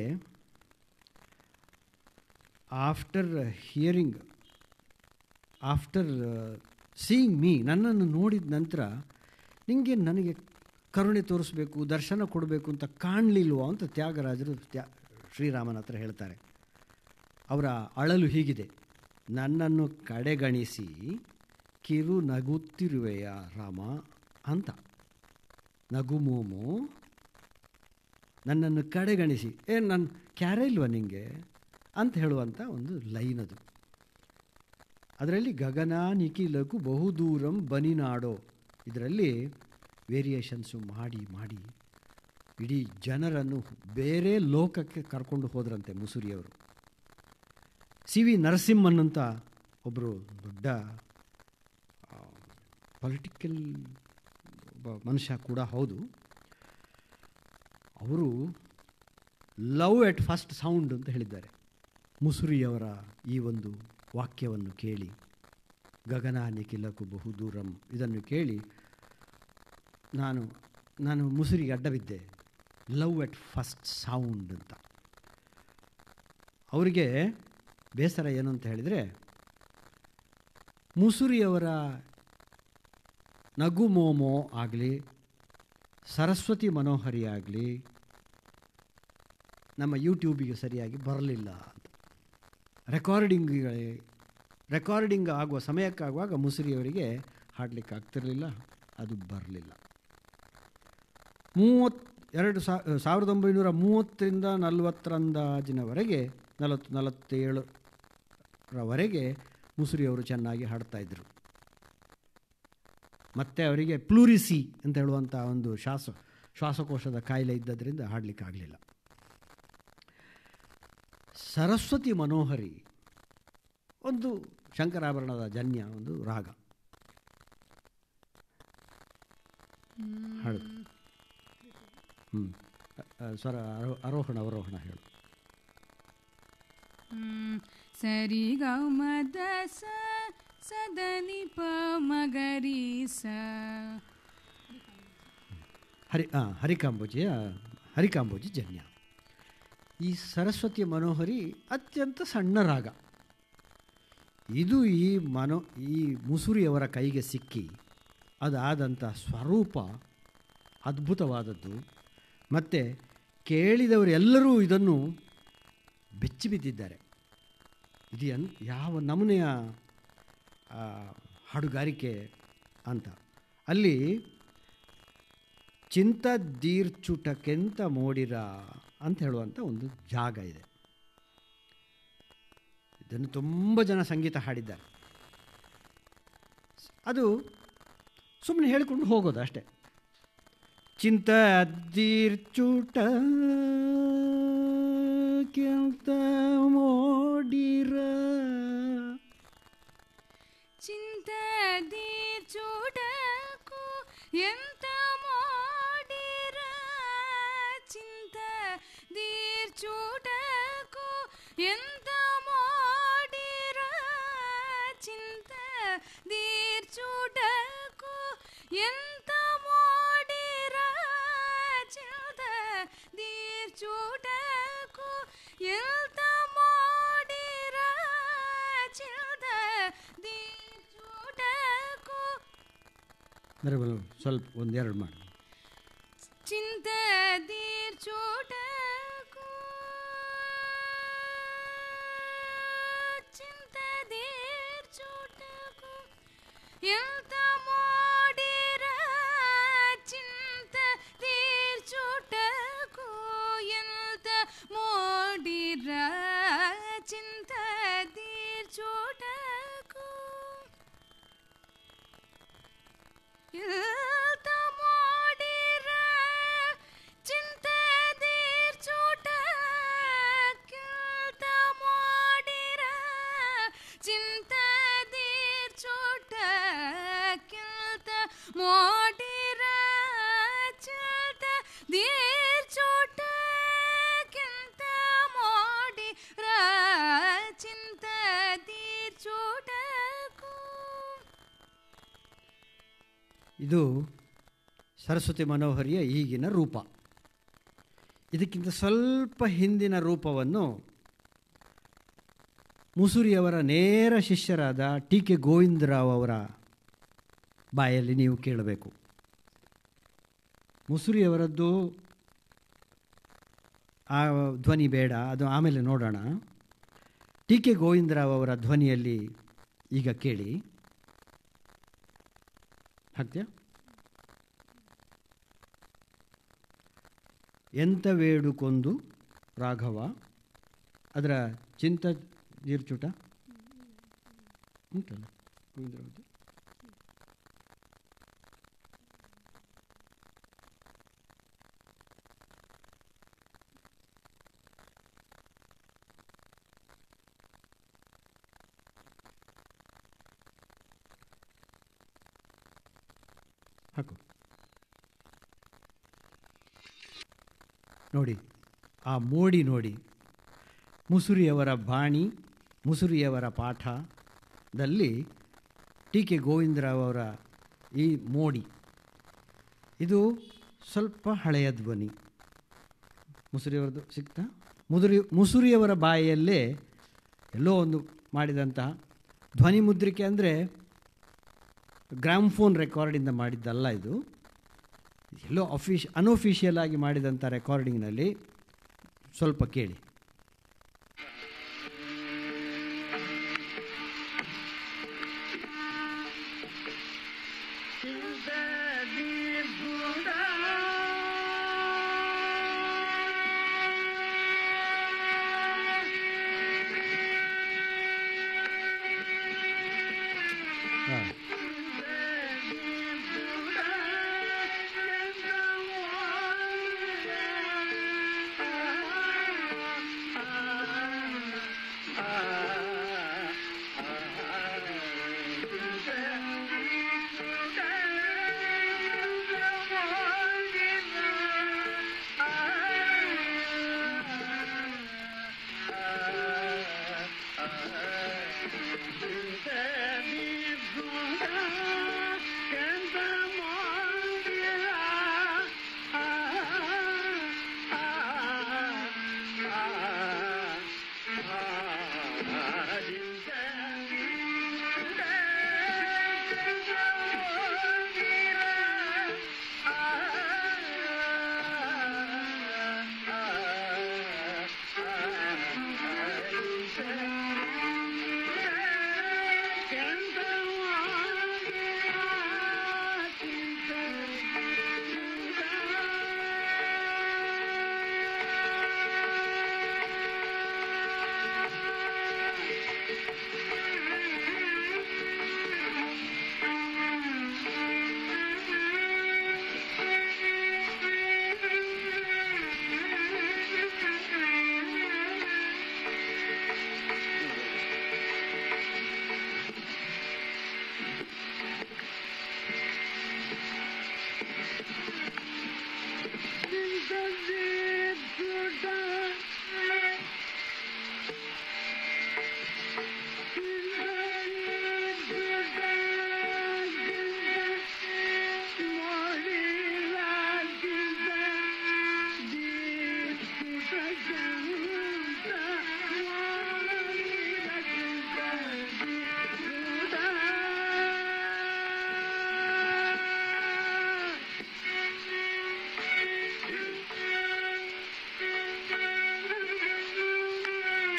after hearing after seeing me ನನ್ನನ್ನು ನೋಡಿದ ನಂತರ ನಿಮಗೆ ನನಗೆ ಕರುಣೆ ತೋರಿಸ್ಬೇಕು ದರ್ಶನ ಕೊಡಬೇಕು ಅಂತ ಕಾಣಲಿಲ್ವೋ ಅಂತ ತ್ಯಾಗರಾಜರು ತ್ಯಾ ಶ್ರೀರಾಮನ ಹತ್ರ ಹೇಳ್ತಾರೆ ಅವರ ಅಳಲು ಹೀಗಿದೆ ನನ್ನನ್ನು ಕಡೆಗಣಿಸಿ ಕಿರು ನಗುತ್ತಿರುವೆಯ ರಾಮ ಅಂತ ನಗುಮೋಮೋ ನನ್ನನ್ನು ಕಡೆಗಣಿಸಿ ಏನು ನನ್ನ ಕ್ಯಾರೆ ಇಲ್ವಾ ನಿಂಗೆ ಅಂತ ಹೇಳುವಂಥ ಒಂದು ಲೈನ್ ಅದು ಅದರಲ್ಲಿ ಗಗನ ನಿಖಿಲಕು ಬಹುದೂರಂ ಬನಿನಾಡೋ ಇದರಲ್ಲಿ ವೇರಿಯೇಷನ್ಸು ಮಾಡಿ ಮಾಡಿ ಇಡೀ ಜನರನ್ನು ಬೇರೆ ಲೋಕಕ್ಕೆ ಕರ್ಕೊಂಡು ಹೋದ್ರಂತೆ ಮುಸುರಿಯವರು ಸಿ ವಿ ನರಸಿಂಹನ್ ಅಂತ ಒಬ್ಬರು ದೊಡ್ಡ ಪೊಲಿಟಿಕಲ್ ಒಬ್ಬ ಮನುಷ್ಯ ಕೂಡ ಹೌದು ಅವರು ಲವ್ ಎಟ್ ಫಸ್ಟ್ ಸೌಂಡ್ ಅಂತ ಹೇಳಿದ್ದಾರೆ ಮುಸುರಿಯವರ ಈ ಒಂದು ವಾಕ್ಯವನ್ನು ಕೇಳಿ ಗಗನ ನಿಖಿಲಕು ಬಹುದೂರಂ ಇದನ್ನು ಕೇಳಿ ನಾನು ನಾನು ಮುಸುರಿಗೆ ಅಡ್ಡಬಿದ್ದೆ ಲವ್ ಎಟ್ ಫಸ್ಟ್ ಸೌಂಡ್ ಅಂತ ಅವರಿಗೆ ಬೇಸರ ಏನು ಅಂತ ಹೇಳಿದರೆ ಮುಸುರಿಯವರ ನಗು ಮೋಮೋ ಆಗಲಿ ಸರಸ್ವತಿ ಮನೋಹರಿ ಆಗಲಿ ನಮ್ಮ ಯೂಟ್ಯೂಬಿಗೆ ಸರಿಯಾಗಿ ಬರಲಿಲ್ಲ ಅಂತ ರೆಕಾರ್ಡಿಂಗ್ ರೆಕಾರ್ಡಿಂಗ್ ಆಗುವ ಸಮಯಕ್ಕಾಗುವಾಗ ಮುಸುರಿಯವರಿಗೆ ಹಾಡಲಿಕ್ಕೆ ಆಗ್ತಿರಲಿಲ್ಲ ಅದು ಬರಲಿಲ್ಲ ಮೂವತ್ತು ಎರಡು ಸಾವಿರದ ಒಂಬೈನೂರ ಮೂವತ್ತರಿಂದ ನಲವತ್ತರಂದಾಜಿನವರೆಗೆ ನಲವತ್ತು ನಲವತ್ತೇಳರವರೆಗೆ ಮುಸುರಿಯವರು ಚೆನ್ನಾಗಿ ಹಾಡ್ತಾಯಿದ್ರು ಮತ್ತು ಅವರಿಗೆ ಪ್ಲೂರಿಸಿ ಅಂತ ಹೇಳುವಂಥ ಒಂದು ಶ್ವಾಸ ಶ್ವಾಸಕೋಶದ ಕಾಯಿಲೆ ಇದ್ದದ್ರಿಂದ ಹಾಡಲಿಕ್ಕಾಗಲಿಲ್ಲ ಸರಸ್ವತಿ ಮನೋಹರಿ ಒಂದು ಶಂಕರಾಭರಣದ ಜನ್ಯ ಒಂದು ರಾಗ ಹಾಡು ಹ್ಞೂ ಸ್ವರ ಆರೋ ಆರೋಹಣ ಅವರೋಹಣ ಹೇಳು ಹ್ಮ್. ಸರಿ ಗ ಮದ ಸ ಸದನಿ ಪ ಮಗರಿ ಸ ಹರಿ ಹಾಂ ಹರಿಕಾಂಬೋಜಿಯ ಹರಿಕಾಂಬೋಜಿ ಜನ್ಯ ಈ ಸರಸ್ವತಿ ಮನೋಹರಿ ಅತ್ಯಂತ ಸಣ್ಣ ರಾಗ ಇದು ಈ ಮನೋ ಈ ಮುಸುರಿಯವರ ಕೈಗೆ ಸಿಕ್ಕಿ ಅದಾದಂಥ ಸ್ವರೂಪ ಅದ್ಭುತವಾದದ್ದು ಮತ್ತು ಕೇಳಿದವರೆಲ್ಲರೂ ಇದನ್ನು ಬೆಚ್ಚಿ ಬಿದ್ದಿದ್ದಾರೆ ಇದು ಎನ್ ಯಾವ ನಮೂನೆಯ ಆ, ಹಾಡುಗಾರಿಕೆ ಅಂತ ಅಲ್ಲಿ ಚಿಂತದೀರ್ಚುಟಕ್ಕೆಂತ ಮೋಡಿರ ಅಂತ ಹೇಳುವಂಥ ಒಂದು ಜಾಗ ಇದೆ ಇದನ್ನು ತುಂಬ ಜನ ಸಂಗೀತ ಹಾಡಿದ್ದಾರೆ ಅದು ಸುಮ್ಮನೆ ಹೇಳಿಕೊಂಡು ಹೋಗೋದು ಅಷ್ಟೆ ಚಿಂತದೀರ್ಚುಟ ಕೆಂತ ಮೋಡಿರ చింతది చూడకు ఎంత మోడిర చింత దీర్చూటకు ఎంత మో ಎಂತ ಮೋಡಿರ ಚಿಲ್ದ ದೀರ್ಚೂಟಕು ಎಂತ ಮೋಡಿರ ಚಿಲ್ದ ದೀರ್ಚೂಟಕು ಬರಬಲ್ಲ ಸ್ವಲ್ಪ ಒಂದೆರಡು ಮಾಡಿ ಚಿಂತದೀರ್ ಚೋಟಕು ಚಿಂತದೀರ್ ಚೋಟಕು ಎಂತ ಮೋಡಿರ ಚಿಂತದೀರ್ ಚೋಟಕು ಎಂತ ಮೋಡಿರ ಚಿಂತದೀರ್ ಚೋಟಕು ಇಲ್ತ ಮಾಡಿರ ಚಿಂತದೀರ್ ಚೂಟ ಕಿಲ್ತ ಮಾಡಿರ ಚಿಂತದೀರ್ ಚೂಟ ಕಿಲ್ತ ಮಾಡಿರ ಚಿಲ್ತ ದೀರ್ ಚೂಟ ಕಿಂತ ಮಾಡಿರ ಚಿಂತದೀರ್ ಚೂಟಕು ಇದು ಸರಸ್ವತಿ ಮನೋಹರಿಯ ಈಗಿನ ರೂಪ ಇದಕ್ಕಿಂತ ಸ್ವಲ್ಪ ಹಿಂದಿನ ರೂಪವನ್ನು ಮುಸುರಿಯವರ ನೇರ ಶಿಷ್ಯರಾದ ಟಿ ಕೆ ಗೋವಿಂದರಾವ್ ಅವರ ಬಾಯಲ್ಲಿ ನೀವು ಕೇಳಬೇಕು ಮುಸುರಿಯವರದ್ದು ಆ ಧ್ವನಿ ಬೇಡ ಅದು ಆಮೇಲೆ ನೋಡೋಣ ಟಿ ಕೆ ಗೋವಿಂದರಾವ್ ಅವರ ಧ್ವನಿಯಲ್ಲಿ ಈಗ ಕೇಳಿ ಹಾಕ್ತೀಯಾ ಎಂತ ವೇಡುಕೊಂದು ರಾಘವ ಅದರ ಚಿಂತ ದೀರ್ಚುಟ ಉಂಟಲ್ಲ ಗೋವಿಂದರಾವ್ದು? ಹಾಕು ನೋಡಿ ಆ ಮೋಡಿ ನೋಡಿ ಮುಸುರಿಯವರ ಬಾಣಿ ಮುಸುರಿಯವರ ಪಾಠದಲ್ಲಿ ಟಿ ಕೆ ಗೋವಿಂದರಾವ್ ಅವರ ಈ ಮೋಡಿ ಇದು ಸ್ವಲ್ಪ ಹಳೆಯ ಧ್ವನಿ ಮುಸುರಿಯವರದ್ದು ಸಿಗ್ತಾ ಮುದುರಿ ಮುಸುರಿಯವರ ಬಾಯಿಯಲ್ಲೇ ಎಲ್ಲೋ ಒಂದು ಮಾಡಿದಂತಹ ಧ್ವನಿ ಮುದ್ರಿಕೆ ಅಂದರೆ ಗ್ರಾಮ್ಫೋನ್ ರೆಕಾರ್ಡಿಂದ ಮಾಡಿದ್ದಲ್ಲ ಇದು ಎಲ್ಲೋ ಅಫಿಷ್ ಅನ್ಅಫಿಷಿಯಲ್ ಆಗಿ ಮಾಡಿದಂಥ ರೆಕಾರ್ಡಿಂಗ್ನಲ್ಲಿ ಸ್ವಲ್ಪ ಕೇಳಿ ಹಾಂ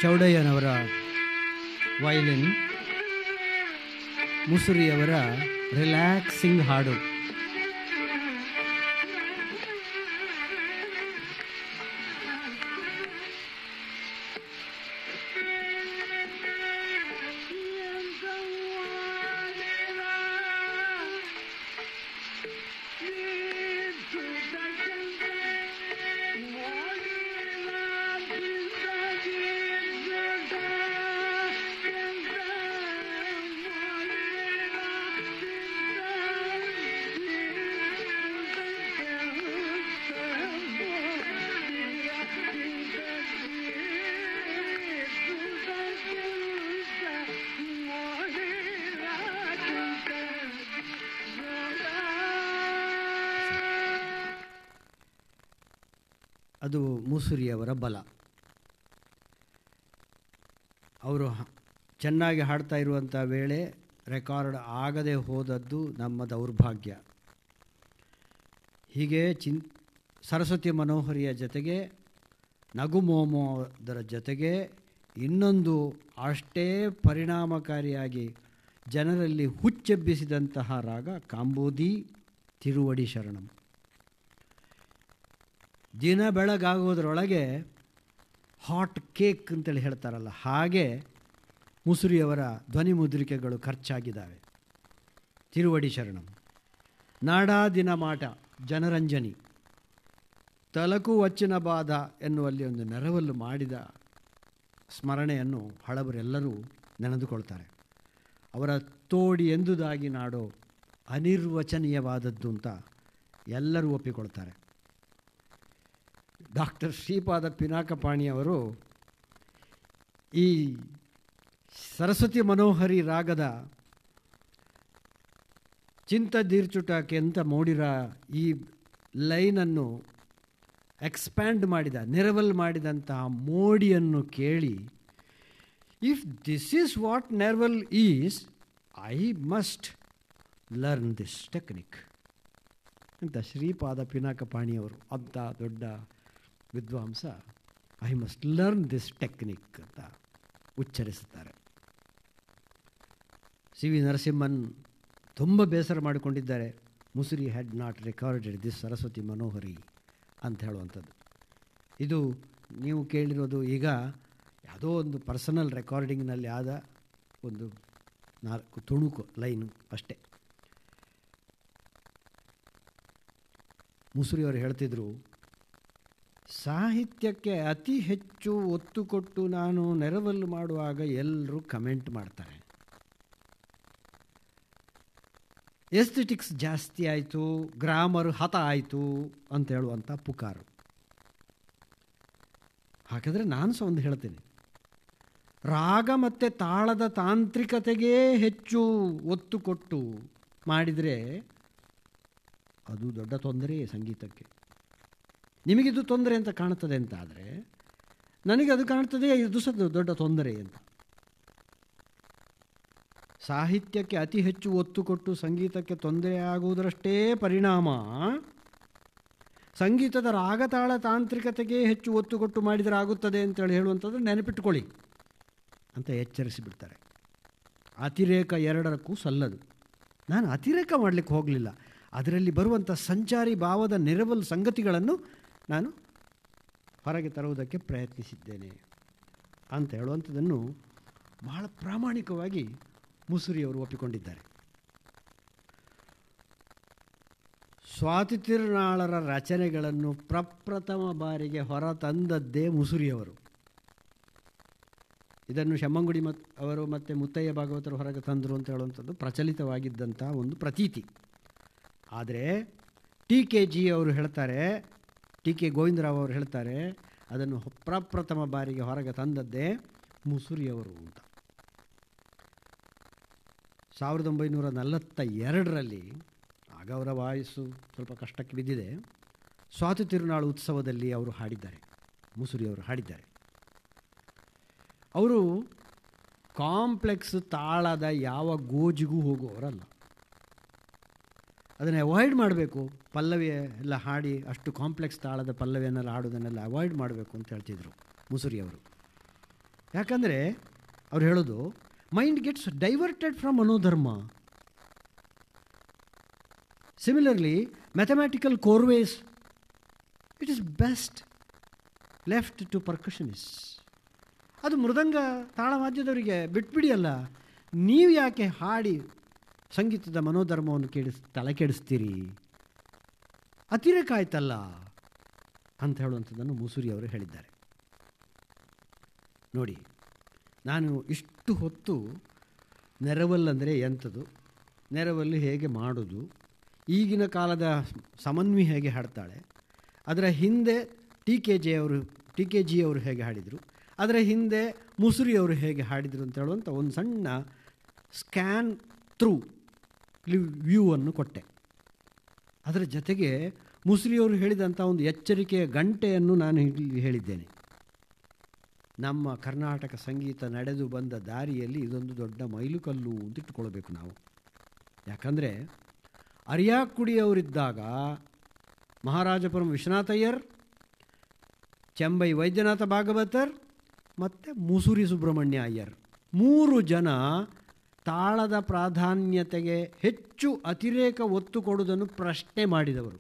ಚೌಡಯ್ಯನವರ ವಯಲಿನ್ ಮುಸುರಿಯವರ ರಿಲ್ಯಾಕ್ಸಿಂಗ್ ಹಾಡು ಅದು ಮುಸುರಿಯವರ ಬಲ ಅವರು ಹ- ಚೆನ್ನಾಗಿ ಹಾಡ್ತಾ ಇರುವಂಥ ವೇಳೆ ರೆಕಾರ್ಡ್ ಆಗದೆ ಹೋದದ್ದು ನಮ್ಮ ದೌರ್ಭಾಗ್ಯ ಹೀಗೆ ಚಿನ್ ಸರಸ್ವತಿ ಮನೋಹರಿಯ ಜೊತೆಗೆ ನಗುಮೋಮೋದರ ಜೊತೆಗೆ ಇನ್ನೊಂದು ಅಷ್ಟೇ ಪರಿಣಾಮಕಾರಿಯಾಗಿ ಜನರಲ್ಲಿ ಹುಚ್ಚೆಬ್ಬಿಸಿದಂತಹ ರಾಗ ಕಾಂಬೋದಿ ತಿರುವಡಿ ಶರಣಂ ದಿನ ಬೆಳಗಾಗೋದ್ರೊಳಗೆ ಹಾಟ್ ಕೇಕ್ ಅಂತೇಳಿ ಹೇಳ್ತಾರಲ್ಲ ಹಾಗೆ ಮುಸುರಿಯವರ ಧ್ವನಿ ಮುದ್ರಿಕೆಗಳು ಖರ್ಚಾಗಿದ್ದಾವೆ ತಿರುವಡಿ ಶರಣಂ ನಾಡಾ ದಿನ ಮಾಟ ಜನರಂಜನಿ ತಲಕು ವಚ್ಚಿನ ಬಾಧ ಎನ್ನುವಲ್ಲಿ ಒಂದು ನೆರವಲ್ಲಿ ಮಾಡಿದ ಸ್ಮರಣೆಯನ್ನು ಹಳಬರೆಲ್ಲರೂ ನೆನೆದುಕೊಳ್ತಾರೆ ಅವರ ತೋಡಿ ಎಂದುದಾಗಿ ನಾಡೋ ಅನಿರ್ವಚನೀಯವಾದದ್ದು ಅಂತ ಎಲ್ಲರೂ ಒಪ್ಪಿಕೊಳ್ತಾರೆ ಡಾಕ್ಟರ್ ಶ್ರೀಪಾದ ಪಿನಾಕಪಾಣಿಯವರು ಈ ಸರಸ್ವತಿ ಮನೋಹರಿ ರಾಗದ ಚಿಂತದೀರ್ಚುಟಕ್ಕೆ ಅಂತ ಮೂಡಿರ ಈ ಲೈನನ್ನು ಎಕ್ಸ್ಪ್ಯಾಂಡ್ ಮಾಡಿದ ನೆರವಲ್ ಮಾಡಿದಂತಹ ಮೋಡಿಯನ್ನು ಕೇಳಿ if this is what neraval is I must learn this technique ಅಂತ ಶ್ರೀಪಾದ ಪಿನಾಕಪಾಣಿಯವರು ಅಂಥ ದೊಡ್ಡ ವಿದ್ವಾಂಸ I must learn this technique ಅಂತ ಉಚ್ಚರಿಸುತ್ತಾರೆ ಸಿ ವಿ ನರಸಿಂಹನ್ ತುಂಬ ಬೇಸರ ಮಾಡಿಕೊಂಡಿದ್ದಾರೆ Musiri had not recorded this Saraswati Manohari ಅಂತ ಹೇಳುವಂಥದ್ದು ಇದು ನೀವು ಕೇಳಿರೋದು ಈಗ ಯಾವುದೋ ಒಂದು ಪರ್ಸನಲ್ ರೆಕಾರ್ಡಿಂಗ್ನಲ್ಲಿ ಆದ ಒಂದು ನಾಲ್ಕು ತುಣುಕು ಲೈನು ಅಷ್ಟೇ ಮುಸುರಿಯವರು ಹೇಳ್ತಿದ್ರು ಸಾಹಿತ್ಯಕ್ಕೆ ಅತಿ ಹೆಚ್ಚು ಒತ್ತು ಕೊಟ್ಟು ನಾನು ನೆರವಲ್ಲಿ ಮಾಡುವಾಗ ಎಲ್ಲರೂ ಕಮೆಂಟ್ ಮಾಡ್ತಾರೆ ಎಸ್ಥೆಟಿಕ್ಸ್ ಜಾಸ್ತಿ ಆಯಿತು ಗ್ರಾಮರ್ ಹತ ಆಯಿತು ಅಂತ ಹೇಳುವಂಥ ಪುಕಾರು ಹಾಗಾದರೆ ನಾನು ಸಹ ಒಂದು ಹೇಳ್ತೇನೆ ರಾಗ ಮತ್ತು ತಾಳದ ತಾಂತ್ರಿಕತೆಗೇ ಹೆಚ್ಚು ಒತ್ತು ಕೊಟ್ಟು ಮಾಡಿದರೆ ಅದು ದೊಡ್ಡ ತೊಂದರೆಯೇ ಸಂಗೀತಕ್ಕೆ ನಿಮಗಿದು ತೊಂದರೆ ಅಂತ ಕಾಣ್ತದೆ ಅಂತ ಆದರೆ ನನಗೆ ಅದು ಕಾಣ್ತದೆ ಇದು ಸಹ ದೊಡ್ಡ ತೊಂದರೆ ಅಂತ ಸಾಹಿತ್ಯಕ್ಕೆ ಅತಿ ಹೆಚ್ಚು ಒತ್ತು ಕೊಟ್ಟು ಸಂಗೀತಕ್ಕೆ ತೊಂದರೆ ಆಗುವುದರಷ್ಟೇ ಪರಿಣಾಮ ಸಂಗೀತದ ರಾಗತಾಳ ತಾಂತ್ರಿಕತೆಗೆ ಹೆಚ್ಚು ಒತ್ತು ಕೊಟ್ಟು ಮಾಡಿದರೆ ಆಗುತ್ತದೆ ಅಂತೇಳಿ ಹೇಳುವಂಥದ್ದು ನೆನಪಿಟ್ಟುಕೊಳ್ಳಿ ಅಂತ ಎಚ್ಚರಿಸಿಬಿಡ್ತಾರೆ ಅತಿರೇಕ ಎರಡರಕ್ಕೂ ಸಲ್ಲದು ನಾನು ಅತಿರೇಕ ಮಾಡಲಿಕ್ಕೆ ಹೋಗಲಿಲ್ಲ ಅದರಲ್ಲಿ ಬರುವಂಥ ಸಂಚಾರಿ ಭಾವದ ನೆರವಲ್ ಸಂಗತಿಗಳನ್ನು ನಾನು ಹೊರಗೆ ತರುವುದಕ್ಕೆ ಪ್ರಯತ್ನಿಸಿದ್ದೇನೆ ಅಂತ ಹೇಳುವಂಥದ್ದನ್ನು ಬಹಳ ಪ್ರಾಮಾಣಿಕವಾಗಿ ಮುಸುರಿಯವರು ಒಪ್ಪಿಕೊಂಡಿದ್ದಾರೆ ಸ್ವಾತಿ ತಿರುನಾಳರ ರಚನೆಗಳನ್ನು ಪ್ರಪ್ರಥಮ ಬಾರಿಗೆ ಹೊರತಂದದ್ದೇ ಮುಸುರಿಯವರು ಇದನ್ನು ಶಮ್ಮಂಗುಡಿ ಮತ್ ಅವರು ಮತ್ತು ಮುತ್ತಯ್ಯ ಭಾಗವತರು ಹೊರಗೆ ತಂದರು ಅಂತ ಹೇಳುವಂಥದ್ದು ಪ್ರಚಲಿತವಾಗಿದ್ದಂಥ ಒಂದು ಪ್ರತೀತಿ ಆದರೆ ಟಿ ಕೆ ಜಿ ಅವರು ಹೇಳ್ತಾರೆ ಟಿ ಕೆ ಗೋವಿಂದರಾವ್ ಅವರು ಹೇಳ್ತಾರೆ ಅದನ್ನು ಪ್ರಪ್ರಥಮ ಬಾರಿಗೆ ಹೊರಗೆ ತಂದದ್ದೇ ಮುಸುರಿಯವರು ಅಂತ ಸಾವಿರದ ಒಂಬೈನೂರ ನಲವತ್ತ ಎರಡರಲ್ಲಿ ಆಗ ಅವರ ವಾಯಸ್ಸು ಸ್ವಲ್ಪ ಕಷ್ಟಕ್ಕೆ ಬಿದ್ದಿದೆ ಸ್ವಾತಿ ತಿರುನಾಳು ಉತ್ಸವದಲ್ಲಿ ಅವರು ಹಾಡಿದ್ದಾರೆ ಮುಸುರಿಯವರು ಹಾಡಿದ್ದಾರೆ ಅವರು ಕಾಂಪ್ಲೆಕ್ಸ್ ತಾಳದ ಯಾವ ಗೋಜಿಗೂ ಹೋಗುವವರಲ್ಲ ಅದನ್ನು ಅವಾಯ್ಡ್ ಮಾಡಬೇಕು ಪಲ್ಲವಿ ಎಲ್ಲ ಹಾಡಿ ಅಷ್ಟು ಕಾಂಪ್ಲೆಕ್ಸ್ ತಾಳದ ಪಲ್ಲವಿಯನ್ನೆಲ್ಲ ಹಾಡೋದನ್ನೆಲ್ಲ ಅವಾಯ್ಡ್ ಮಾಡಬೇಕು ಅಂತ ಹೇಳ್ತಿದ್ರು ಮುಸುರಿಯವರು ಯಾಕಂದರೆ ಅವ್ರು ಹೇಳೋದು mind gets diverted from manodharma similarly mathematical korvais it is best left to percussionists ಅದು ಮೃದಂಗ ತಾಳವಾದ್ಯದವರಿಗೆ ಬಿಟ್ಬಿಡಿ ಅಲ್ಲ ನೀವು ಯಾಕೆ ಹಾಡಿ ಸಂಗೀತದ ಮನೋಧರ್ಮವನ್ನು ಕೆಡಿಸ್ ತಲೆ ಕೆಡಿಸ್ತೀರಿ ಅತಿರೇಕ ಆಯ್ತಲ್ಲ ಅಂತ ಹೇಳುವಂಥದ್ದನ್ನು ಮುಸುರಿ ಅವರು ಹೇಳಿದ್ದಾರೆ ನೋಡಿ ನಾನು ಇಷ್ಟು ಹೊತ್ತು ನೆರವಲ್ಲಂದರೆ ಎಂಥದ್ದು ನೆರವಲ್ಲಿ ಹೇಗೆ ಮಾಡೋದು ಈಗಿನ ಕಾಲದ ಸಮನ್ವಿ ಹೇಗೆ ಹಾಡ್ತಾಳೆ ಅದರ ಹಿಂದೆ ಟಿ ಕೆ ಜೆ ಅವರು ಟಿ ಕೆ ಜಿ ಅವರು ಹೇಗೆ ಹಾಡಿದರು ಅದರ ಹಿಂದೆ ಮುಸುರಿ ಅವರು ಹೇಗೆ ಹಾಡಿದರು ಅಂತ ಹೇಳುವಂಥ ಒಂದು ಸಣ್ಣ ಸ್ಕ್ಯಾನ್ ಥ್ರೂ ವ್ಯೂವನ್ನು ಕೊಟ್ಟೆ ಅದರ ಜೊತೆಗೆ ಮುಸುರಿಯವರು ಹೇಳಿದಂಥ ಒಂದು ಎಚ್ಚರಿಕೆಯ ಗಂಟೆಯನ್ನು ನಾನು ಇಲ್ಲಿ ಹೇಳಿದ್ದೇನೆ ನಮ್ಮ ಕರ್ನಾಟಕ ಸಂಗೀತ ನಡೆದು ಬಂದ ದಾರಿಯಲ್ಲಿ ಇದೊಂದು ದೊಡ್ಡ ಮೈಲುಕಲ್ಲು ಅಂತ ಇಟ್ಟುಕೊಳ್ಬೇಕು ನಾವು ಯಾಕಂದರೆ ಅರಿಯಾಕುಡಿಯವರಿದ್ದಾಗ ಮಹಾರಾಜಪುರಂ ವಿಶ್ವನಾಥಯ್ಯರ್ ಚೆಂಬೈ ವೈದ್ಯನಾಥ ಭಾಗವತರ್ ಮತ್ತು ಮುಸುರಿ ಸುಬ್ರಹ್ಮಣ್ಯ ಅಯ್ಯರ್ ಮೂರು ಜನ ತಾಳದ ಪ್ರಾಧಾನ್ಯತೆಗೆ ಹೆಚ್ಚು ಅತಿರೇಕ ಒತ್ತು ಕೊಡುವುದನ್ನು ಪ್ರಶ್ನೆ ಮಾಡಿದವರು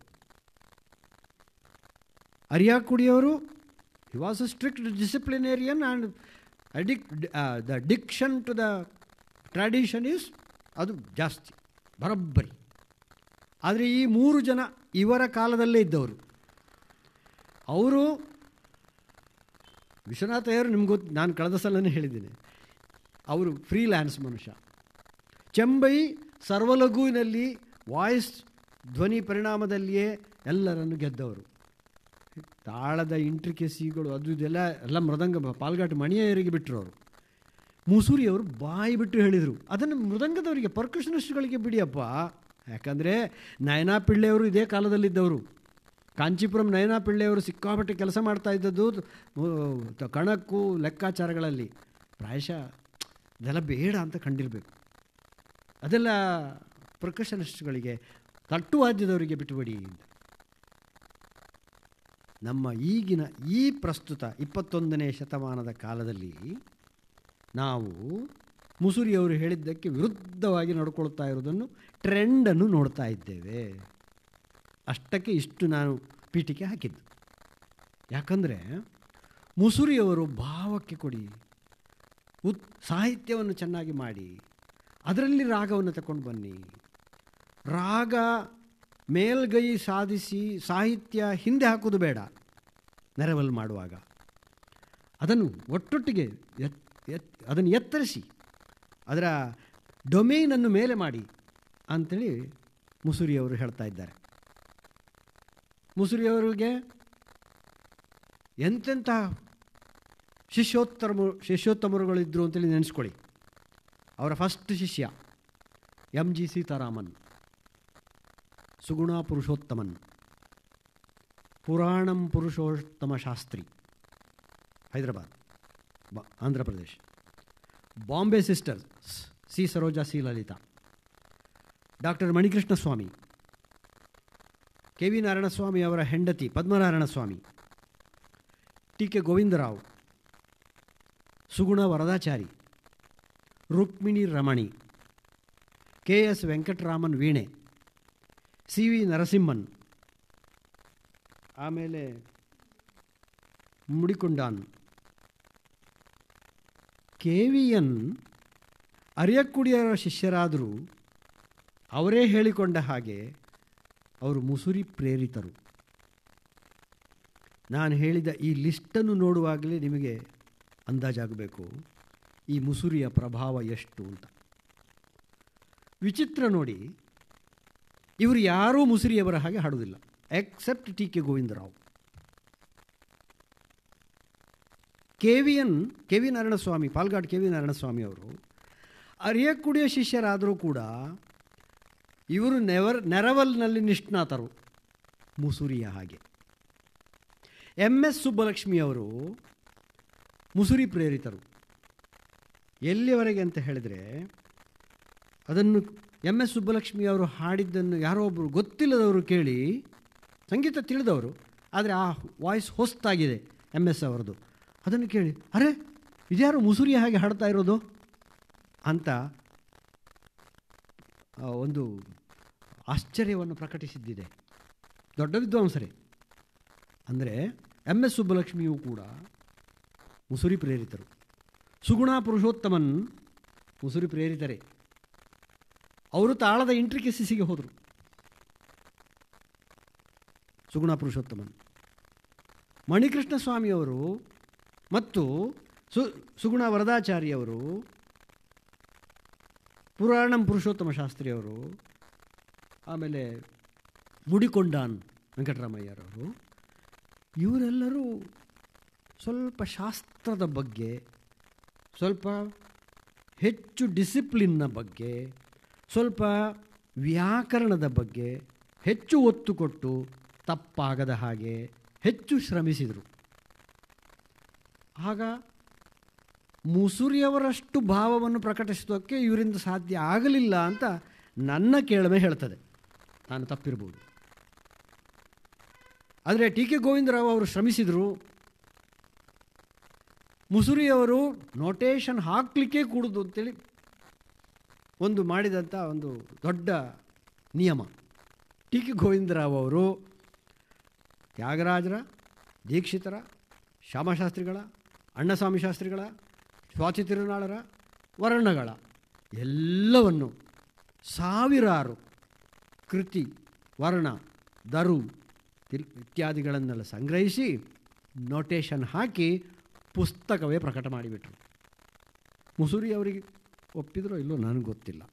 ಅರಿಯಾಕುಡಿಯವರು he was a strict disciplinarian and addict the diction to the tradition is ಅದು ಜಾಸ್ತಿ ಬರೋಬ್ಬರಿ ಆದರೆ ಈ ಮೂರು ಜನ ಇವರ ಕಾಲದಲ್ಲೇ ಇದ್ದವರು ಅವರು ವಿಶ್ವನಾಥಯ್ಯರು ನಿಮ್ಗೆ ಗೊತ್ತು ನಾನು ಕಳೆದ ಸಲನೇ ಹೇಳಿದ್ದೀನಿ ಅವರು ಫ್ರೀಲ್ಯಾನ್ಸ್ ಮನುಷ್ಯ ಚೆಂಬೈ ಸರ್ವಲಘುವಿನಲ್ಲಿ ವಾಯ್ಸ್ ಧ್ವನಿ ಪರಿಣಾಮದಲ್ಲಿಯೇ ಎಲ್ಲರನ್ನು ಗೆದ್ದವರು ತಾಳದ ಇಂಟ್ರಿಕೆಸಿಗಳು ಅದು ಇದೆಲ್ಲ ಎಲ್ಲ ಮೃದಂಗ ಪಾಲ್ಗಾಟ ಮಣಿಯರಿಗೆ ಬಿಟ್ಟರು ಅವರು ಮುಸೂರಿಯವರು ಬಾಯಿ ಬಿಟ್ಟು ಹೇಳಿದರು ಅದನ್ನು ಮೃದಂಗದವರಿಗೆ ಪರ್ಕಷನಿಸ್ಟ್ಗಳಿಗೆ ಬಿಡಿಯಪ್ಪ ಯಾಕಂದರೆ ನಯನಾ ಪಿಳ್ಳೆಯವರು ಇದೇ ಕಾಲದಲ್ಲಿದ್ದವರು ಕಾಂಚೀಪುರಂ ನಯನಾ ಪಿಳ್ಳೆಯವರು ಸಿಕ್ಕಾಪಟ್ಟೆ ಕೆಲಸ ಮಾಡ್ತಾ ಇದ್ದದ್ದು ತ- ಕಣಕ್ಕು ಲೆಕ್ಕಾಚಾರಗಳಲ್ಲಿ ಪ್ರಾಯಶಃ ಇದೆಲ್ಲ ಬೇಡ ಅಂತ ಕಂಡಿರಬೇಕು ಅದೆಲ್ಲ ಪ್ರಕಷನಿಸ್ಟ್ಗಳಿಗೆ ತಟ್ಟುವಾದ್ಯದವರಿಗೆ ಬಿಟ್ಟುಬಿಡಿ ಅಂತ ನಮ್ಮ ಈಗಿನ ಈ ಪ್ರಸ್ತುತ ಇಪ್ಪತ್ತೊಂದನೇ ಶತಮಾನದ ಕಾಲದಲ್ಲಿ ನಾವು ಮುಸುರಿಯವರು ಹೇಳಿದ್ದಕ್ಕೆ ವಿರುದ್ಧವಾಗಿ ನಡ್ಕೊಳ್ತಾ ಇರೋದನ್ನು ಟ್ರೆಂಡನ್ನು ನೋಡ್ತಾ ಇದ್ದೇವೆ ಅಷ್ಟಕ್ಕೆ ಇಷ್ಟು ನಾನು ಪೀಠಿಕೆ ಹಾಕಿದ್ದು ಯಾಕಂದರೆ ಮುಸುರಿಯವರು ಭಾವಕ್ಕೆ ಕೊಡಿ ಉತ್ ಸಾಹಿತ್ಯವನ್ನು ಚೆನ್ನಾಗಿ ಮಾಡಿ ಅದರಲ್ಲಿ ರಾಗವನ್ನು ತಗೊಂಡು ಬನ್ನಿ ರಾಗ ಮೇಲ್ಗೈ ಸಾಧಿಸಿ ಸಾಹಿತ್ಯ ಹಿಂದೆ ಹಾಕೋದು ಬೇಡ ನೆರವಲ್ಲಿ ಮಾಡುವಾಗ ಅದನ್ನು ಒಟ್ಟೊಟ್ಟಿಗೆ ಎತ್ ಎತ್ ಅದನ್ನು ಎತ್ತರಿಸಿ ಅದರ ಡೊಮೇನನ್ನು ಮೇಲೆ ಮಾಡಿ ಅಂಥೇಳಿ ಮುಸುರಿಯವರು ಹೇಳ್ತಾ ಇದ್ದಾರೆ ಮುಸುರಿಯವರಿಗೆ ಎಂತೆಂಥ ಶಿಷ್ಯೋತ್ತಮ ಶಿಷ್ಯೋತ್ತಮರುಗಳಿದ್ದರು ಅಂತೇಳಿ ನೆನೆಸ್ಕೊಳ್ಳಿ ಅವರ ಫಸ್ಟ್ ಶಿಷ್ಯ ಎಂ ಜಿ ಸೀತಾರಾಮನ್ ಸುಗುಣ ಪುರುಷೋತ್ತಮನ್ ಪುರಾಣಂ ಪುರುಷೋತ್ತಮ ಶಾಸ್ತ್ರಿ ಹೈದರಾಬಾದ್ ಬ Andhra Pradesh Bombay sisters C Saroja C Lalitha doctor Manikrishna Swamy K V Narayanaswamy ಅವರ ಹೆಂಡತಿ Padmanarayana Swamy T K Govindarao Suguna Varadachari Rukmini Ramani K S Venkataraman ವೀಣೆ ಸಿ ವಿ ನರಸಿಂಹನ್ ಆಮೇಲೆ ಮುಡಿಕೊಂಡಾನ್ ಕೆ ವಿ ಎನ್ ಅರಿಯಕ್ಕುಡಿಯರ ಶಿಷ್ಯರಾದರೂ ಅವರೇ ಹೇಳಿಕೊಂಡ ಹಾಗೆ ಅವರು ಮುಸುರಿ ಪ್ರೇರಿತರು ನಾನು ಹೇಳಿದ ಈ ಲಿಸ್ಟನ್ನು ನೋಡುವಾಗಲೇ ನಿಮಗೆ ಅಂದಾಜಾಗಬೇಕು ಈ ಮುಸುರಿಯ ಪ್ರಭಾವ ಎಷ್ಟು ಅಂತ ವಿಚಿತ್ರ ನೋಡಿ ಇವರು ಯಾರೂ ಮುಸುರಿಯವರ ಹಾಗೆ ಹಾಡುವುದಿಲ್ಲ except T K Govindarao K V N K V Narayanaswamy Palghat K V Narayanaswamy ಅವರು ಅರಿಯಕ್ಕುಡಿಯ ಶಿಷ್ಯರಾದರೂ ಕೂಡ ಇವರು ನೆವರ್ ನೆರವಲ್ನಲ್ಲಿ ನಿಷ್ಣಾತರು ಮುಸುರಿಯ ಹಾಗೆ ಎಮ್ ಎಸ್ ಸುಬ್ಬಲಕ್ಷ್ಮಿಯವರು ಮುಸುರಿ ಪ್ರೇರಿತರು ಎಲ್ಲಿಯವರೆಗೆ ಅಂತ ಹೇಳಿದರೆ ಅದನ್ನು ಎಮ್ ಎಸ್ ಸುಬ್ಬಲಕ್ಷ್ಮಿ ಅವರು ಹಾಡಿದ್ದನ್ನು ಯಾರೋ ಒಬ್ಬರು ಗೊತ್ತಿಲ್ಲದವರು ಕೇಳಿ ಸಂಗೀತ ತಿಳಿದವರು ಆದರೆ ಆ ವಾಯ್ಸ್ ಹೊಸ್ತಾಗಿದೆ ಎಮ್ ಎಸ್ ಅವರದು ಅದನ್ನು ಕೇಳಿ ಅರೆ ಇದ್ಯಾರು ಮುಸುರಿ ಹಾಗೆ ಹಾಡ್ತಾ ಇರೋದು ಅಂತ ಆ, ಒಂದು ಆಶ್ಚರ್ಯವನ್ನು ಪ್ರಕಟಿಸಿದ್ದಿದೆ ದೊಡ್ಡ ವಿದ್ವಾಂಸರೇ ಅಂದರೆ ಎಮ್ ಎಸ್ ಸುಬ್ಬಲಕ್ಷ್ಮಿಯೂ ಕೂಡ ಮುಸುರಿ ಪ್ರೇರಿತರು ಸುಗುಣ ಪುರುಷೋತ್ತಮನ್ ಮುಸುರಿ ಪ್ರೇರಿತರೇ ಅವರು ತಾಳದ ಇಂಟ್ರಿಕೆಸಿಸಿಗೆ ಹೋದರು ಸುಗುಣ ಪುರುಷೋತ್ತಮನ್ ಮಣಿಕೃಷ್ಣ ಸ್ವಾಮಿಯವರು ಮತ್ತು ಸು ಸುಗುಣ ವರದಾಚಾರ್ಯವರು ಪುರಾಣಂ ಪುರುಷೋತ್ತಮ ಶಾಸ್ತ್ರಿಯವರು ಆಮೇಲೆ ಮುಡಿಕೊಂಡಾನ್ ವೆಂಕಟರಾಮಯ್ಯರವರು ಇವರೆಲ್ಲರೂ ಸ್ವಲ್ಪ ಶಾಸ್ತ್ರದ ಬಗ್ಗೆ ಸ್ವಲ್ಪ ಹೆಚ್ಚು ಡಿಸಿಪ್ಲಿನ್ನ ಬಗ್ಗೆ ಸ್ವಲ್ಪ ವ್ಯಾಕರಣದ ಬಗ್ಗೆ ಹೆಚ್ಚು ಒತ್ತು ಕೊಟ್ಟು ತಪ್ಪಾಗದ ಹಾಗೆ ಹೆಚ್ಚು ಶ್ರಮಿಸಿದರು ಆಗ ಮುಸುರಿಯವರಷ್ಟು ಭಾವವನ್ನು ಪ್ರಕಟಿಸೋದಕ್ಕೆ ಇವರಿಂದ ಸಾಧ್ಯ ಆಗಲಿಲ್ಲ ಅಂತ ನನ್ನ ಕೇಳಮೆ ಹೇಳ್ತದೆ ನಾನು ತಪ್ಪಿರ್ಬೋದು ಆದರೆ ಟಿ ಕೆ ಗೋವಿಂದರಾವ್ ಅವರು ಶ್ರಮಿಸಿದರು ಮುಸುರಿಯವರು ನೋಟೇಶನ್ ಹಾಕಲಿಕ್ಕೆ ಕೂಡುದು ಅಂತೇಳಿ ಒಂದು ಮಾಡಿದಂಥ ಒಂದು ದೊಡ್ಡ ನಿಯಮ ಟಿ ಕೆ ಗೋವಿಂದರಾವ್ ಅವರು ತ್ಯಾಗರಾಜರ ದೀಕ್ಷಿತರ ಶ್ಯಾಮಶಾಸ್ತ್ರಿಗಳ ಅಣ್ಣಸ್ವಾಮಿ ಶಾಸ್ತ್ರಿಗಳ ಸ್ವಾತಿ ತಿರುನಾಳರ ವರ್ಣಗಳ ಎಲ್ಲವನ್ನು ಸಾವಿರಾರು ಕೃತಿ ವರ್ಣ ದರು ತಿಲ್- ಇತ್ಯಾದಿಗಳನ್ನೆಲ್ಲ ಸಂಗ್ರಹಿಸಿ ನೋಟೇಶನ್ ಹಾಕಿ ಪುಸ್ತಕವೇ ಪ್ರಕಟ ಮಾಡಿಬಿಟ್ರು ಮುಸುರಿ ಅವರಿಗೆ ಒಪ್ಪಿದ್ರೋ ಇಲ್ಲೋ ನನಗೆ ಗೊತ್ತಿಲ್ಲ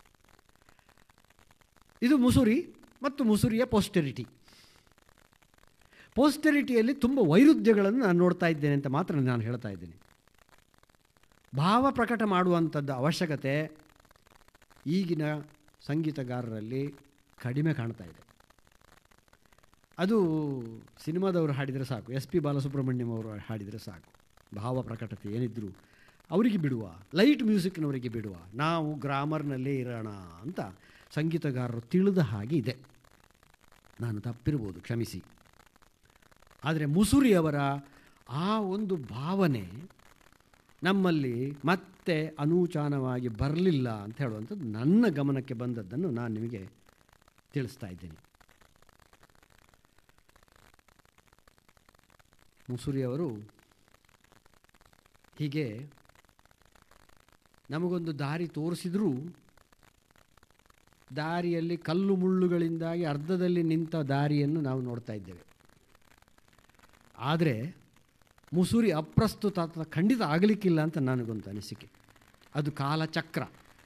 ಇದು ಮುಸುರಿ ಮತ್ತು ಮುಸುರಿಯ ಪೋಸ್ಟೆರಿಟಿ ಪೋಸ್ಟೆರಿಟಿಯಲ್ಲಿ ತುಂಬ ವೈರುಧ್ಯಗಳನ್ನು ನಾನು ನೋಡ್ತಾ ಇದ್ದೇನೆ ಅಂತ ಮಾತ್ರ ನಾನು ಹೇಳ್ತಾ ಇದ್ದೇನೆ ಭಾವ ಪ್ರಕಟ ಮಾಡುವಂಥದ್ದು ಅವಶ್ಯಕತೆ ಈಗಿನ ಸಂಗೀತಗಾರರಲ್ಲಿ ಕಡಿಮೆ ಕಾಣ್ತಾ ಇದೆ ಅದು ಸಿನಿಮಾದವರು ಹಾಡಿದರೆ ಸಾಕು ಎಸ್ ಪಿ ಬಾಲಸುಬ್ರಹ್ಮಣ್ಯಂ ಅವರು ಹಾಡಿದರೆ ಸಾಕು ಭಾವ ಪ್ರಕಟತೆ ಏನಿದ್ರು ಅವರಿಗೆ ಬಿಡುವ ಲೈಟ್ ಮ್ಯೂಸಿಕ್ನವರಿಗೆ ಬಿಡುವ ನಾವು ಗ್ರಾಮರ್ನಲ್ಲೇ ಇರೋಣ ಅಂತ ಸಂಗೀತಗಾರರು ತಿಳಿದ ಹಾಗೆ ಇದೆ ನಾನು ತಪ್ಪಿರ್ಬೋದು ಕ್ಷಮಿಸಿ ಆದರೆ ಮುಸುರಿಯವರ ಆ ಒಂದು ಭಾವನೆ ನಮ್ಮಲ್ಲಿ ಮತ್ತೆ ಅನೂಚಾನವಾಗಿ ಬರಲಿಲ್ಲ ಅಂತ ಹೇಳುವಂಥದ್ದು ನನ್ನ ಗಮನಕ್ಕೆ ಬಂದದ್ದನ್ನು ನಾನು ನಿಮಗೆ ತಿಳಿಸ್ತಾ ಇದ್ದೇನೆ ಮುಸುರಿಯವರು ಹೀಗೆ ನಮಗೊಂದು ದಾರಿ ತೋರಿಸಿದರೂ ದಾರಿಯಲ್ಲಿ ಕಲ್ಲು ಮುಳ್ಳುಗಳಿಂದಾಗಿ ಅರ್ಧದಲ್ಲಿ ನಿಂತ ದಾರಿಯನ್ನು ನಾವು ನೋಡ್ತಾ ಇದ್ದೇವೆ ಆದರೆ ಮುಸುರಿ ಅಪ್ರಸ್ತುತ ಅಥವಾ ಖಂಡಿತ ಆಗಲಿಕ್ಕಿಲ್ಲ ಅಂತ ನನಗೊಂದು ಅನಿಸಿಕೆ ಅದು ಕಾಲಚಕ್ರ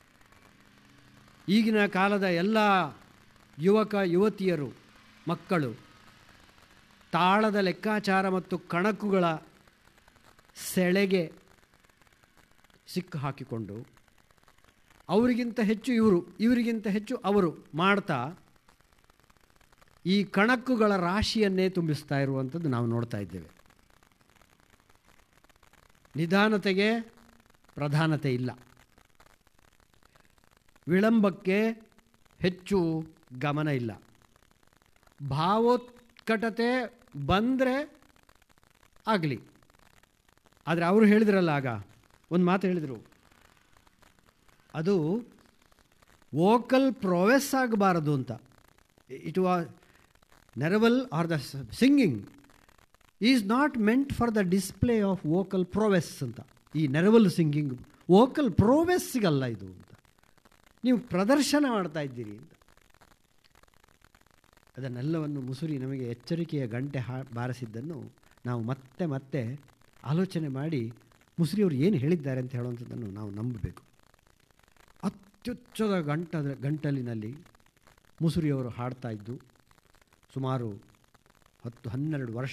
ಈಗಿನ ಕಾಲದ ಎಲ್ಲ ಯುವಕ ಯುವತಿಯರು ಮಕ್ಕಳು ತಾಳದ ಲೆಕ್ಕಾಚಾರ ಮತ್ತು ಕಣಕುಗಳ ಸೆಳೆಗೆ ಸಿಕ್ಕು ಹಾಕಿಕೊಂಡು ಅವರಿಗಿಂತ ಹೆಚ್ಚು ಇವರು ಇವರಿಗಿಂತ ಹೆಚ್ಚು ಅವರು ಮಾಡ್ತಾ ಈ ಕಣಕ್ಕುಗಳ ರಾಶಿಯನ್ನೇ ತುಂಬಿಸ್ತಾ ಇರುವಂಥದ್ದು ನಾವು ನೋಡ್ತಾ ಇದ್ದೇವೆ ನಿಧಾನತೆಗೆ ಪ್ರಧಾನತೆ ಇಲ್ಲ ವಿಳಂಬಕ್ಕೆ ಹೆಚ್ಚು ಗಮನ ಇಲ್ಲ ಭಾವೋತ್ಕಟತೆ ಬಂದರೆ ಆಗಲಿ ಆದರೆ ಅವರು ಹೇಳಿದ್ರಲ್ಲ ಆಗ ಒಂದು ಮಾತು ಹೇಳಿದರು ಅದು ವೋಕಲ್ ಪ್ರೋವೆಸ್ ಆಗಬಾರದು ಅಂತ it was neraval are the singing is not meant for the display of vocal prowess ಅಂತ ಈ ನೆರವಲ್ ಸಿಂಗಿಂಗ್ ವೋಕಲ್ ಪ್ರೋವೆಸ್ಸಿಗಲ್ಲ ಇದು ಅಂತ ನೀವು ಪ್ರದರ್ಶನ ಮಾಡ್ತಾ ಇದ್ದೀರಿ ಅಂತ ಅದನ್ನೆಲ್ಲವನ್ನು ಮುಸುರಿ ನಮಗೆ ಎಚ್ಚರಿಕೆಯ ಗಂಟೆ ಹಾ ಬಾರಿಸಿದ್ದನ್ನು ನಾವು ಮತ್ತೆ ಮತ್ತೆ ಆಲೋಚನೆ ಮಾಡಿ ಮುಸುರಿಯವರು ಏನು ಹೇಳಿದ್ದಾರೆ ಅಂತ ಹೇಳುವಂಥದ್ದನ್ನು ನಾವು ನಂಬಬೇಕು ಅತ್ಯುಚ್ಚದ ಗಂಟದ ಗಂಟಲಿನಲ್ಲಿ ಮುಸುರಿಯವರು ಹಾಡ್ತಾ ಇದ್ದು ಸುಮಾರು ಹತ್ತು ಹನ್ನೆರಡು ವರ್ಷ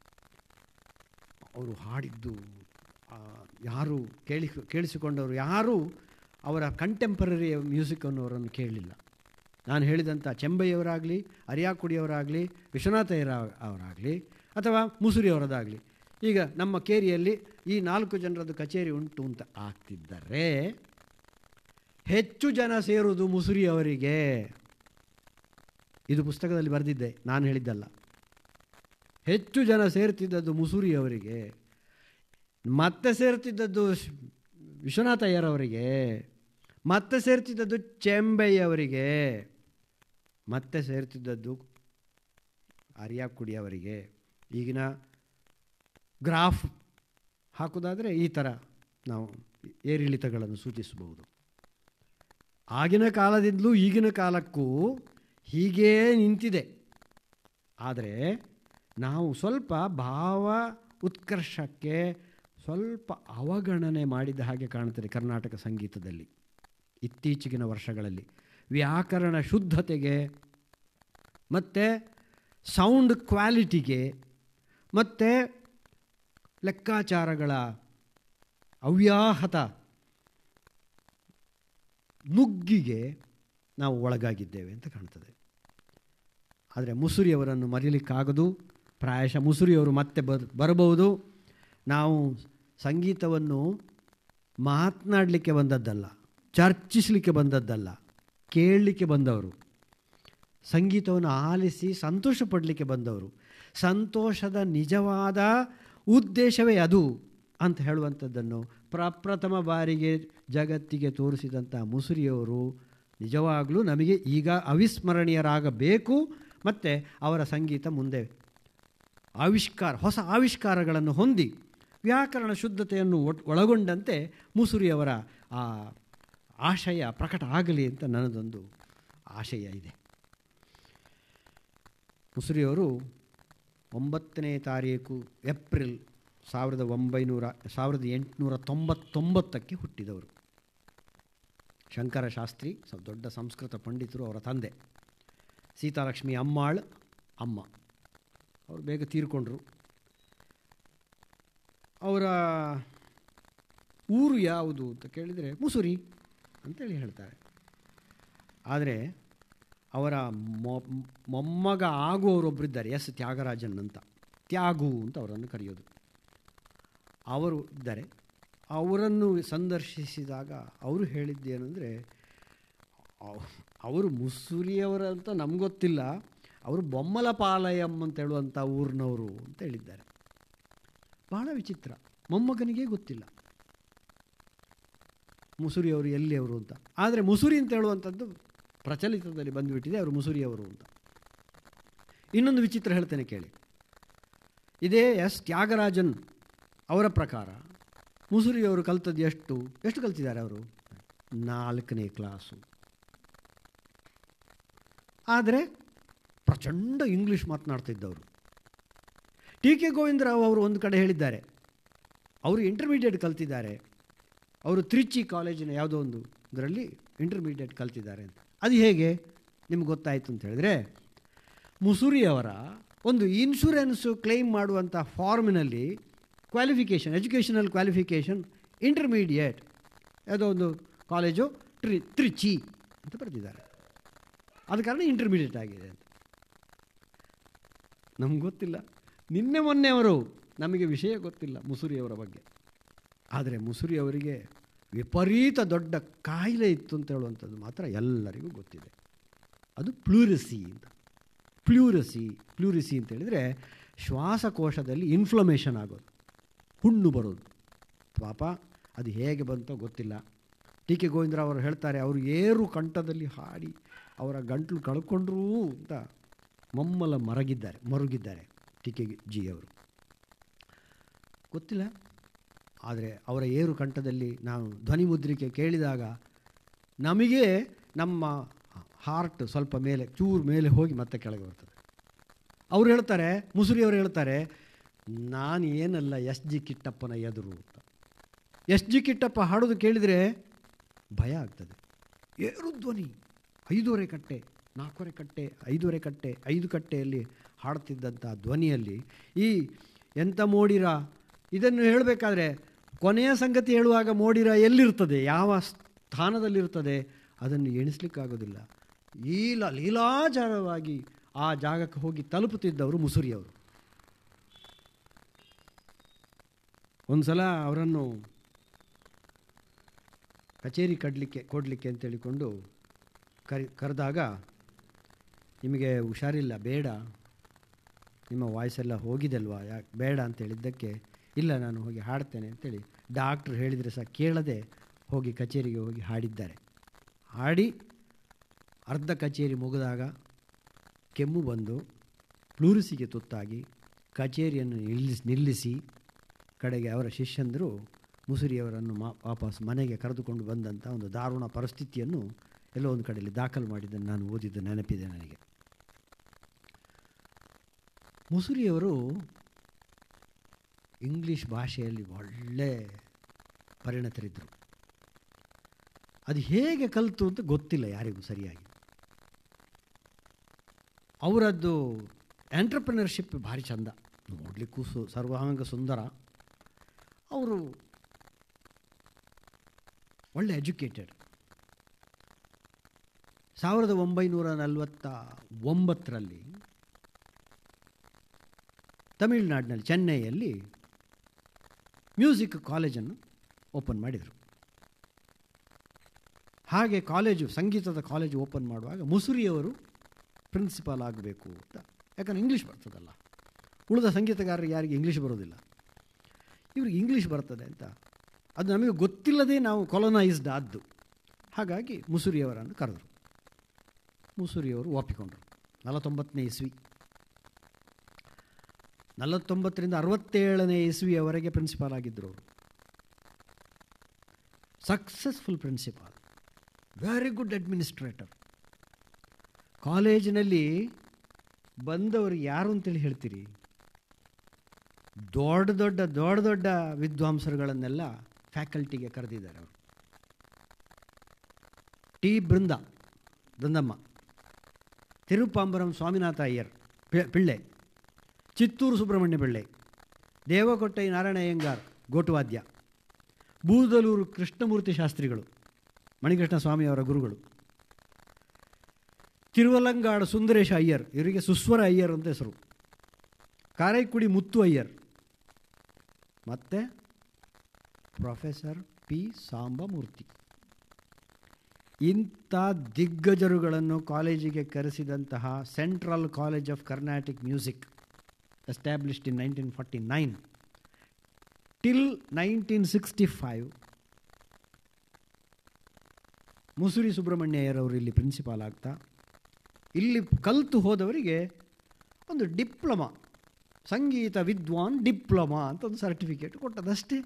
ಅವರು ಹಾಡಿದ್ದು ಆ, ಯಾರು ಕೇಳಿ ಕೇಳಿಸಿಕೊಂಡವರು ಯಾರೂ ಅವರ ಕಂಟೆಂಪರರಿ ಮ್ಯೂಸಿಕನ್ನು ಅವರನ್ನು ಕೇಳಲಿಲ್ಲ ನಾನು ಹೇಳಿದಂಥ ಚೆಂಬೈಯವರಾಗಲಿ ಅರಿಯಾಕುಡಿಯವರಾಗಲಿ ವಿಶ್ವನಾಥಯ್ಯರ ಅವರಾಗಲಿ ಅಥವಾ ಮುಸುರಿಯವರದಾಗಲಿ ಈಗ ನಮ್ಮ ಕೇರಿಯಲ್ಲಿ ಈ ನಾಲ್ಕು ಜನರದ್ದು ಕಚೇರಿ ಉಂಟು ಅಂತ ಆಗ್ತಿದ್ದರೆ ಹೆಚ್ಚು ಜನ ಸೇರುವುದು ಮುಸುರಿಯವರಿಗೆ ಇದು ಪುಸ್ತಕದಲ್ಲಿ ಬರೆದಿದ್ದೆ ನಾನು ಹೇಳಿದ್ದಲ್ಲ ಹೆಚ್ಚು ಜನ ಸೇರ್ತಿದ್ದದ್ದು ಮುಸುರಿಯವರಿಗೆ ಮತ್ತೆ ಸೇರ್ತಿದ್ದದ್ದು ಶ್- ವಿಶ್ವನಾಥ ಅಯ್ಯರವರಿಗೆ ಮತ್ತೆ ಸೇರ್ತಿದ್ದದ್ದು ಚೆಂಬಯ್ಯವರಿಗೆ ಮತ್ತೆ ಸೇರ್ತಿದ್ದದ್ದು ಅರಿಯಾಕುಡಿಯವರಿಗೆ ಈಗಿನ ಗ್ರಾಫ್ ಹಾಕೋದಾದರೆ ಈ ಥರ ನಾವು ಏರಿಳಿತಗಳನ್ನು ಸೂಚಿಸಬಹುದು ಆಗಿನ ಕಾಲದಿಂದಲೂ ಈಗಿನ ಕಾಲಕ್ಕೂ ಹೀಗೇ ನಿಂತಿದೆ ಆದರೆ ನಾವು ಸ್ವಲ್ಪ ಭಾವ ಉತ್ಕರ್ಷಕ್ಕೆ ಸ್ವಲ್ಪ ಅವಗಣನೆ ಮಾಡಿದ ಹಾಗೆ ಕಾಣ್ತದೆ ಕರ್ನಾಟಕ ಸಂಗೀತದಲ್ಲಿ ಇತ್ತೀಚಿಗಿನ ವರ್ಷಗಳಲ್ಲಿ ವ್ಯಾಕರಣ ಶುದ್ಧತೆಗೆ ಮತ್ತು ಸೌಂಡ್ ಕ್ವಾಲಿಟಿಗೆ ಮತ್ತು ಲೆಕ್ಕಾಚಾರಗಳ ಅವ್ಯಾಹತ ನುಗ್ಗಿಗೆ ನಾವು ಒಳಗಾಗಿದ್ದೇವೆ ಅಂತ ಕಾಣ್ತದೆ ಆದರೆ ಮುಸುರಿಯವರನ್ನು ಮರೀಲಿಕ್ಕಾಗದು ಪ್ರಾಯಶಃ ಮುಸುರಿಯವರು ಮತ್ತೆ ಬರ್ ಬರಬಹುದು ನಾವು ಸಂಗೀತವನ್ನು ಮಾತನಾಡಲಿಕ್ಕೆ ಬಂದದ್ದಲ್ಲ ಚರ್ಚಿಸಲಿಕ್ಕೆ ಬಂದದ್ದಲ್ಲ ಕೇಳಲಿಕ್ಕೆ ಬಂದವರು ಸಂಗೀತವನ್ನು ಆಲಿಸಿ ಸಂತೋಷ ಪಡಲಿಕ್ಕೆ ಬಂದವರು ಸಂತೋಷದ ನಿಜವಾದ ಉದ್ದೇಶವೇ ಅದು ಅಂತ ಹೇಳುವಂಥದ್ದನ್ನು ಪ್ರಪ್ರಥಮ ಬಾರಿಗೆ ಜಗತ್ತಿಗೆ ತೋರಿಸಿದಂಥ ಮುಸುರಿಯವರು ನಿಜವಾಗಲೂ ನಮಗೆ ಈಗ ಅವಿಸ್ಮರಣೀಯರಾಗಬೇಕು ಮತ್ತು ಅವರ ಸಂಗೀತ ಮುಂದೆ ಆವಿಷ್ಕಾರ ಹೊಸ ಆವಿಷ್ಕಾರಗಳನ್ನು ಹೊಂದಿ ವ್ಯಾಕರಣ ಶುದ್ಧತೆಯನ್ನು ಒಟ್ ಒಳಗೊಂಡಂತೆ ಮುಸುರಿಯವರ ಆ ಆಶಯ ಪ್ರಕಟ ಆಗಲಿ ಅಂತ ನನ್ನದೊಂದು ಆಶಯ ಇದೆ ಮುಸುರಿಯವರು ಒಂಬತ್ತನೇ ತಾರೀಕು ಏಪ್ರಿಲ್ ಸಾವಿರದ ಒಂಬೈನೂರ ಸಾವಿರದ ಎಂಟುನೂರ ತೊಂಬತ್ತೊಂಬತ್ತಕ್ಕೆ ಹುಟ್ಟಿದವರು ಶಂಕರ ಶಾಸ್ತ್ರಿ ಸ ದೊಡ್ಡ ಸಂಸ್ಕೃತ ಪಂಡಿತರು ಅವರ ತಂದೆ ಸೀತಾಲಕ್ಷ್ಮಿ ಅಮ್ಮಾಳ್ ಅಮ್ಮ ಅವರು ಬೇಗ ತೀರ್ಕೊಂಡ್ರು ಅವರ ಊರು ಯಾವುದು ಅಂತ ಕೇಳಿದರೆ ಮುಸುರಿ ಅಂತೇಳಿ ಹೇಳ್ತಾರೆ ಆದರೆ ಅವರ ಮೊ- ಮೊಮ್ಮಗ ಆಗುವವರೊಬ್ಬರಿದ್ದಾರೆ ಎಸ್ ತ್ಯಾಗರಾಜನ್ ಅಂತ ತ್ಯಾಗು ಅಂತ ಅವರನ್ನು ಕರೆಯೋದು ಅವರು ಇದ್ದಾರೆ ಅವರನ್ನು ಸಂದರ್ಶಿಸಿದಾಗ ಅವರು ಹೇಳಿದ್ದೇನೆಂದರೆ ಅವರು ಮುಸುರಿಯವರಂತ ನಮ್ಗೆ ಗೊತ್ತಿಲ್ಲ ಅವರು ಬೊಮ್ಮಲಪಾಲಯಂ ಅಂತ ಹೇಳುವಂಥ ಊರಿನವರು ಅಂತ ಹೇಳಿದ್ದಾರೆ ಬಹಳ ವಿಚಿತ್ರ ಮೊಮ್ಮಗನಿಗೆ ಗೊತ್ತಿಲ್ಲ ಮುಸುರಿಯವರು ಎಲ್ಲಿಯವರು ಅಂತ ಆದರೆ ಮುಸುರಿ ಅಂತ ಹೇಳುವಂಥದ್ದು ಪ್ರಚಲಿತದಲ್ಲಿ ಬಂದುಬಿಟ್ಟಿದೆ ಅವರು ಮುಸುರಿಯವರು ಅಂತ ಇನ್ನೊಂದು ವಿಚಿತ್ರ ಹೇಳ್ತೇನೆ ಕೇಳಿ ಇದೇ ಎಸ್ ತ್ಯಾಗರಾಜನ್ ಅವರ ಪ್ರಕಾರ ಮುಸುರಿಯವರು ಕಲ್ತದ್ದು ಎಷ್ಟು ಎಷ್ಟು ಕಲ್ತಿದ್ದಾರೆ ಅವರು ನಾಲ್ಕನೇ ಕ್ಲಾಸು ಆದರೆ ಪ್ರಚಂಡ ಇಂಗ್ಲೀಷ್ ಮಾತನಾಡ್ತಿದ್ದವರು ಟಿ ಕೆ ಗೋವಿಂದರಾವ್ ಅವರು ಒಂದು ಕಡೆ ಹೇಳಿದ್ದಾರೆ ಅವರು ಇಂಟರ್ಮೀಡಿಯೇಟ್ ಕಲ್ತಿದ್ದಾರೆ ಅವರು ತ್ರಿಚಿ ಕಾಲೇಜಿನ ಯಾವುದೋ ಒಂದು ಇದರಲ್ಲಿ ಇಂಟರ್ಮೀಡಿಯೇಟ್ ಕಲ್ತಿದ್ದಾರೆ ಅಂತ ಅದು ಹೇಗೆ ನಿಮ್ಗೆ ಗೊತ್ತಾಯಿತು ಅಂತ ಹೇಳಿದ್ರೆ ಮುಸುರಿಯವರ ಒಂದು ಇನ್ಶೂರೆನ್ಸು ಕ್ಲೈಮ್ ಮಾಡುವಂಥ ಫಾರ್ಮಿನಲ್ಲಿ ಕ್ವಾಲಿಫಿಕೇಷನ್ ಎಜುಕೇಷನಲ್ ಕ್ವಾಲಿಫಿಕೇಷನ್ ಇಂಟರ್ಮೀಡಿಯೇಟ್ ಯಾವುದೋ ಒಂದು ಕಾಲೇಜು ಟ್ರಿ ತ್ರಿಚಿ ಅಂತ ಬರೆದಿದ್ದಾರೆ ಆದ ಕಾರಣ ಇಂಟರ್ಮೀಡಿಯೇಟ್ ಆಗಿದೆ ಅಂತ ನಮ್ಗೆ ಗೊತ್ತಿಲ್ಲ ನಿನ್ನೆ ಮೊನ್ನೆ ಅವರು ನಮಗೆ ವಿಷಯ ಗೊತ್ತಿಲ್ಲ ಮುಸುರಿಯವರ ಬಗ್ಗೆ ಆದರೆ ಮುಸುರಿಯವರಿಗೆ ವಿಪರೀತ ದೊಡ್ಡ ಕಾಯಿಲೆ ಇತ್ತು ಅಂತ ಹೇಳುವಂಥದ್ದು ಮಾತ್ರ ಎಲ್ಲರಿಗೂ ಗೊತ್ತಿದೆ ಅದು ಪ್ಲೂರಸಿ ಅಂತ ಪ್ಲೂರಸಿ ಪ್ಲೂರಿಸಿ ಅಂತ ಹೇಳಿದರೆ ಶ್ವಾಸಕೋಶದಲ್ಲಿ ಇನ್ಫ್ಲಮೇಷನ್ ಆಗೋದು ಹುಣ್ಣು ಬರೋದು ಪಾಪ ಅದು ಹೇಗೆ ಬಂತೋ ಗೊತ್ತಿಲ್ಲ ಟಿ ಕೆ ಗೋವಿಂದರಾವ್ ಅವರು ಹೇಳ್ತಾರೆ ಅವರು ಏರು ಕಂಠದಲ್ಲಿ ಹಾಡಿ ಅವರ ಗಂಟ್ಲು ಕಳ್ಕೊಂಡ್ರೂ ಅಂತ ಮಮ್ಮಲ ಮರಗಿದ್ದಾರೆ ಮರುಗಿದ್ದಾರೆ ಟಿ ಕೆ ಜಿ ಅವರು ಗೊತ್ತಿಲ್ಲ ಆದರೆ ಅವರ ಏರು ಕಂಠದಲ್ಲಿ ನಾನು ಧ್ವನಿ ಮುದ್ರಿಕೆ ಕೇಳಿದಾಗ ನಮಗೆ ನಮ್ಮ ಹಾರ್ಟ್ ಸ್ವಲ್ಪ ಮೇಲೆ ಚೂರು ಮೇಲೆ ಹೋಗಿ ಮತ್ತೆ ಕೆಳಗೆ ಬರ್ತದೆ ಅವ್ರು ಹೇಳ್ತಾರೆ ಮುಸುರಿಯವರು ಹೇಳ್ತಾರೆ ನಾನು ಏನಲ್ಲ ಎಸ್ ಜಿ ಕಿಟ್ಟಪ್ಪನ ಎದುರು ಅಂತ ಎಸ್ ಜಿ ಕಿಟ್ಟಪ್ಪ ಹಾಡೋದು ಕೇಳಿದರೆ ಭಯ ಆಗ್ತದೆ ಏರು ಧ್ವನಿ ಐದೂವರೆ ಕಟ್ಟೆ ನಾಲ್ಕೂವರೆ ಕಟ್ಟೆ ಐದೂವರೆ ಕಟ್ಟೆ ಐದು ಕಟ್ಟೆಯಲ್ಲಿ ಹಾಡ್ತಿದ್ದಂಥ ಧ್ವನಿಯಲ್ಲಿ ಈ ಎಂಥ ಮೋಡಿರ ಇದನ್ನು ಹೇಳಬೇಕಾದ್ರೆ ಕೊನೆಯ ಸಂಗತಿ ಹೇಳುವಾಗ ಮೋಡಿರ ಎಲ್ಲಿರ್ತದೆ ಯಾವ ಸ್ಥಾನದಲ್ಲಿರ್ತದೆ ಅದನ್ನು ಎಣಿಸ್ಲಿಕ್ಕಾಗೋದಿಲ್ಲ ಈಲ ಲೀಲಾಚಾರವಾಗಿ ಆ ಜಾಗಕ್ಕೆ ಹೋಗಿ ತಲುಪುತ್ತಿದ್ದವರು ಮುಸುರಿಯವರು ಒಂದು ಸಲ ಅವರನ್ನು ಕಚೇರಿ ಕಡಲಿಕ್ಕೆ ಕೊಡಲಿಕ್ಕೆ ಅಂತ ಹೇಳಿಕೊಂಡು ಕರಿ ಕರೆದಾಗ ನಿಮಗೆ ಹುಷಾರಿಲ್ಲ ಬೇಡ ನಿಮ್ಮ ವಾಯ್ಸೆಲ್ಲ ಹೋಗಿದೆಲ್ವಾ ಯಾಕೆ ಬೇಡ ಅಂತ ಹೇಳಿದ್ದಕ್ಕೆ ಇಲ್ಲ ನಾನು ಹೋಗಿ ಹಾಡ್ತೇನೆ ಅಂತೇಳಿ ಡಾಕ್ಟ್ರು ಹೇಳಿದರೆ ಸಹ ಕೇಳದೆ ಹೋಗಿ ಕಚೇರಿಗೆ ಹೋಗಿ ಹಾಡಿದ್ದಾರೆ ಹಾಡಿ ಅರ್ಧ ಕಚೇರಿ ಮುಗಿದಾಗ ಕೆಮ್ಮು ಬಂದು ಪ್ಲೂರಿಸಿಗೆ ತುತ್ತಾಗಿ ಕಚೇರಿಯನ್ನು ನಿಲ್ಲಿಸಿ ನಿಲ್ಲಿಸಿ ಕಡೆಗೆ ಅವರ ಶಿಷ್ಯಂದರು ಮುಸುರಿಯವರನ್ನು ಮಾ ವಾಪಸ್ ಮನೆಗೆ ಕರೆದುಕೊಂಡು ಬಂದಂಥ ಒಂದು ದಾರುಣ ಪರಿಸ್ಥಿತಿಯನ್ನು ಎಲ್ಲೋ ಒಂದು ಕಡೆಯಲ್ಲಿ ದಾಖಲು ಮಾಡಿದ್ದನ್ನು ನಾನು ಓದಿದ್ದು ನೆನಪಿದೆ ನನಗೆ ಮುಸುರಿಯವರು ಇಂಗ್ಲೀಷ್ ಭಾಷೆಯಲ್ಲಿ ಒಳ್ಳೆ ಪರಿಣತರಿದ್ದರು ಅದು ಹೇಗೆ ಕಲಿತು ಅಂತ ಗೊತ್ತಿಲ್ಲ ಯಾರಿಗೂ ಸರಿಯಾಗಿ ಅವರದ್ದು ಎಂಟ್ರಪ್ರಿನರ್ಶಿಪ್ ಭಾರಿ ಚಂದ ನೋಡಲಿಕ್ಕೂ ಸು ಸರ್ವಾಂಗ ಸುಂದರ ಅವರು ಒಳ್ಳೆ ಎಜುಕೇಟೆಡ್ ಸಾವಿರದ ಒಂಬೈನೂರ ನಲವತ್ತ ಒಂಬತ್ತರಲ್ಲಿ ತಮಿಳುನಾಡಿನಲ್ಲಿ ಚೆನ್ನೈಯಲ್ಲಿ ಮ್ಯೂಸಿಕ್ ಕಾಲೇಜನ್ನು ಓಪನ್ ಮಾಡಿದರು ಹಾಗೆ ಕಾಲೇಜು ಸಂಗೀತದ ಕಾಲೇಜು ಓಪನ್ ಮಾಡುವಾಗ ಮುಸುರಿಯವರು ಪ್ರಿನ್ಸಿಪಾಲ್ ಆಗಬೇಕು ಅಂತ ಯಾಕಂದ್ರೆ ಇಂಗ್ಲೀಷ್ ಬರ್ತದಲ್ಲ ಉಳಿದ ಸಂಗೀತಗಾರರಿಗೆ ಯಾರಿಗೆ ಇಂಗ್ಲೀಷ್ ಬರೋದಿಲ್ಲ ಇವ್ರಿಗೆ ಇಂಗ್ಲೀಷ್ ಬರ್ತದೆ ಅಂತ ಅದು ನಮಗೆ ಗೊತ್ತಿಲ್ಲದೆ ನಾವು ಕೊಲೊನೈಸ್ಡ್ ಆದ್ದು ಹಾಗಾಗಿ ಮುಸುರಿಯವರನ್ನು ಕರೆದರು ಮುಸುರಿಯವರು ಒಪ್ಪಿಕೊಂಡರು ನಲವತ್ತೊಂಬತ್ತನೇ ಇಸ್ವಿ ನಲವತ್ತೊಂಬತ್ತರಿಂದ ಅರವತ್ತೇಳನೇ ಇಸ್ವಿಯವರೆಗೆ ಪ್ರಿನ್ಸಿಪಾಲ್ ಆಗಿದ್ದರು ಅವರು successful principal very good administrator ಕಾಲೇಜಿನಲ್ಲಿ ಬಂದವರು ಯಾರು ಅಂತೇಳಿ ಹೇಳ್ತೀರಿ ದೊಡ್ಡ ದೊಡ್ಡ ದೊಡ್ಡ ದೊಡ್ಡ ವಿದ್ವಾಂಸರುಗಳನ್ನೆಲ್ಲ ಫ್ಯಾಕಲ್ಟಿಗೆ ಕರೆದಿದ್ದಾರೆ ಅವರು ಟಿ ಬೃಂದ ಬೃಂದಮ್ಮ ತಿರುಪಾಂಬರಂ ಸ್ವಾಮಿನಾಥ ಅಯ್ಯರ್ ಪಿ- ಪಿಳ್ಳೆ ಚಿತ್ತೂರು ಸುಬ್ರಹ್ಮಣ್ಯ ಪಿಳ್ಳೆ ದೇವಕೊಟ್ಟೈ ನಾರಾಯಣ ಅಯ್ಯಂಗಾರ್ ಗೋಟುವಾದ್ಯ ಬೂದಲೂರು ಕೃಷ್ಣಮೂರ್ತಿ ಶಾಸ್ತ್ರಿಗಳು ಮಣಿಕೃಷ್ಣ ಸ್ವಾಮಿಯವರ ಗುರುಗಳು ತಿರುವಲಂಗಾಡು ಸುಂದರೇಶ ಅಯ್ಯರ್ ಇವರಿಗೆ ಸುಸ್ವರ ಅಯ್ಯರ್ ಅಂತ ಹೆಸರು ಕಾರೈಕುಡಿ ಮುತ್ತು ಅಯ್ಯರ್ ಮತ್ತು ಪ್ರೊಫೆಸರ್ ಪಿ ಸಾಂಬಮೂರ್ತಿ ಇಂಥ ದಿಗ್ಗಜರುಗಳನ್ನು ಕಾಲೇಜಿಗೆ ಕರೆಸಿದಂತಹ central college of Carnatic music established in nineteen forty nine till nineteen sixty five Musiri ಸುಬ್ರಹ್ಮಣ್ಯಯ್ಯರವರು ಇಲ್ಲಿ ಪ್ರಿನ್ಸಿಪಾಲ್ ಆಗ್ತಾ ಇಲ್ಲಿ ಕಲಿತು ಹೋದವರಿಗೆ ಒಂದು ಡಿಪ್ಲೊಮಾ ಸಂಗೀತ ವಿದ್ವಾನ್ ಡಿಪ್ಲೊಮಾ ಅಂತ ಒಂದು ಸರ್ಟಿಫಿಕೇಟ್ ಕೊಟ್ಟದಷ್ಟೇ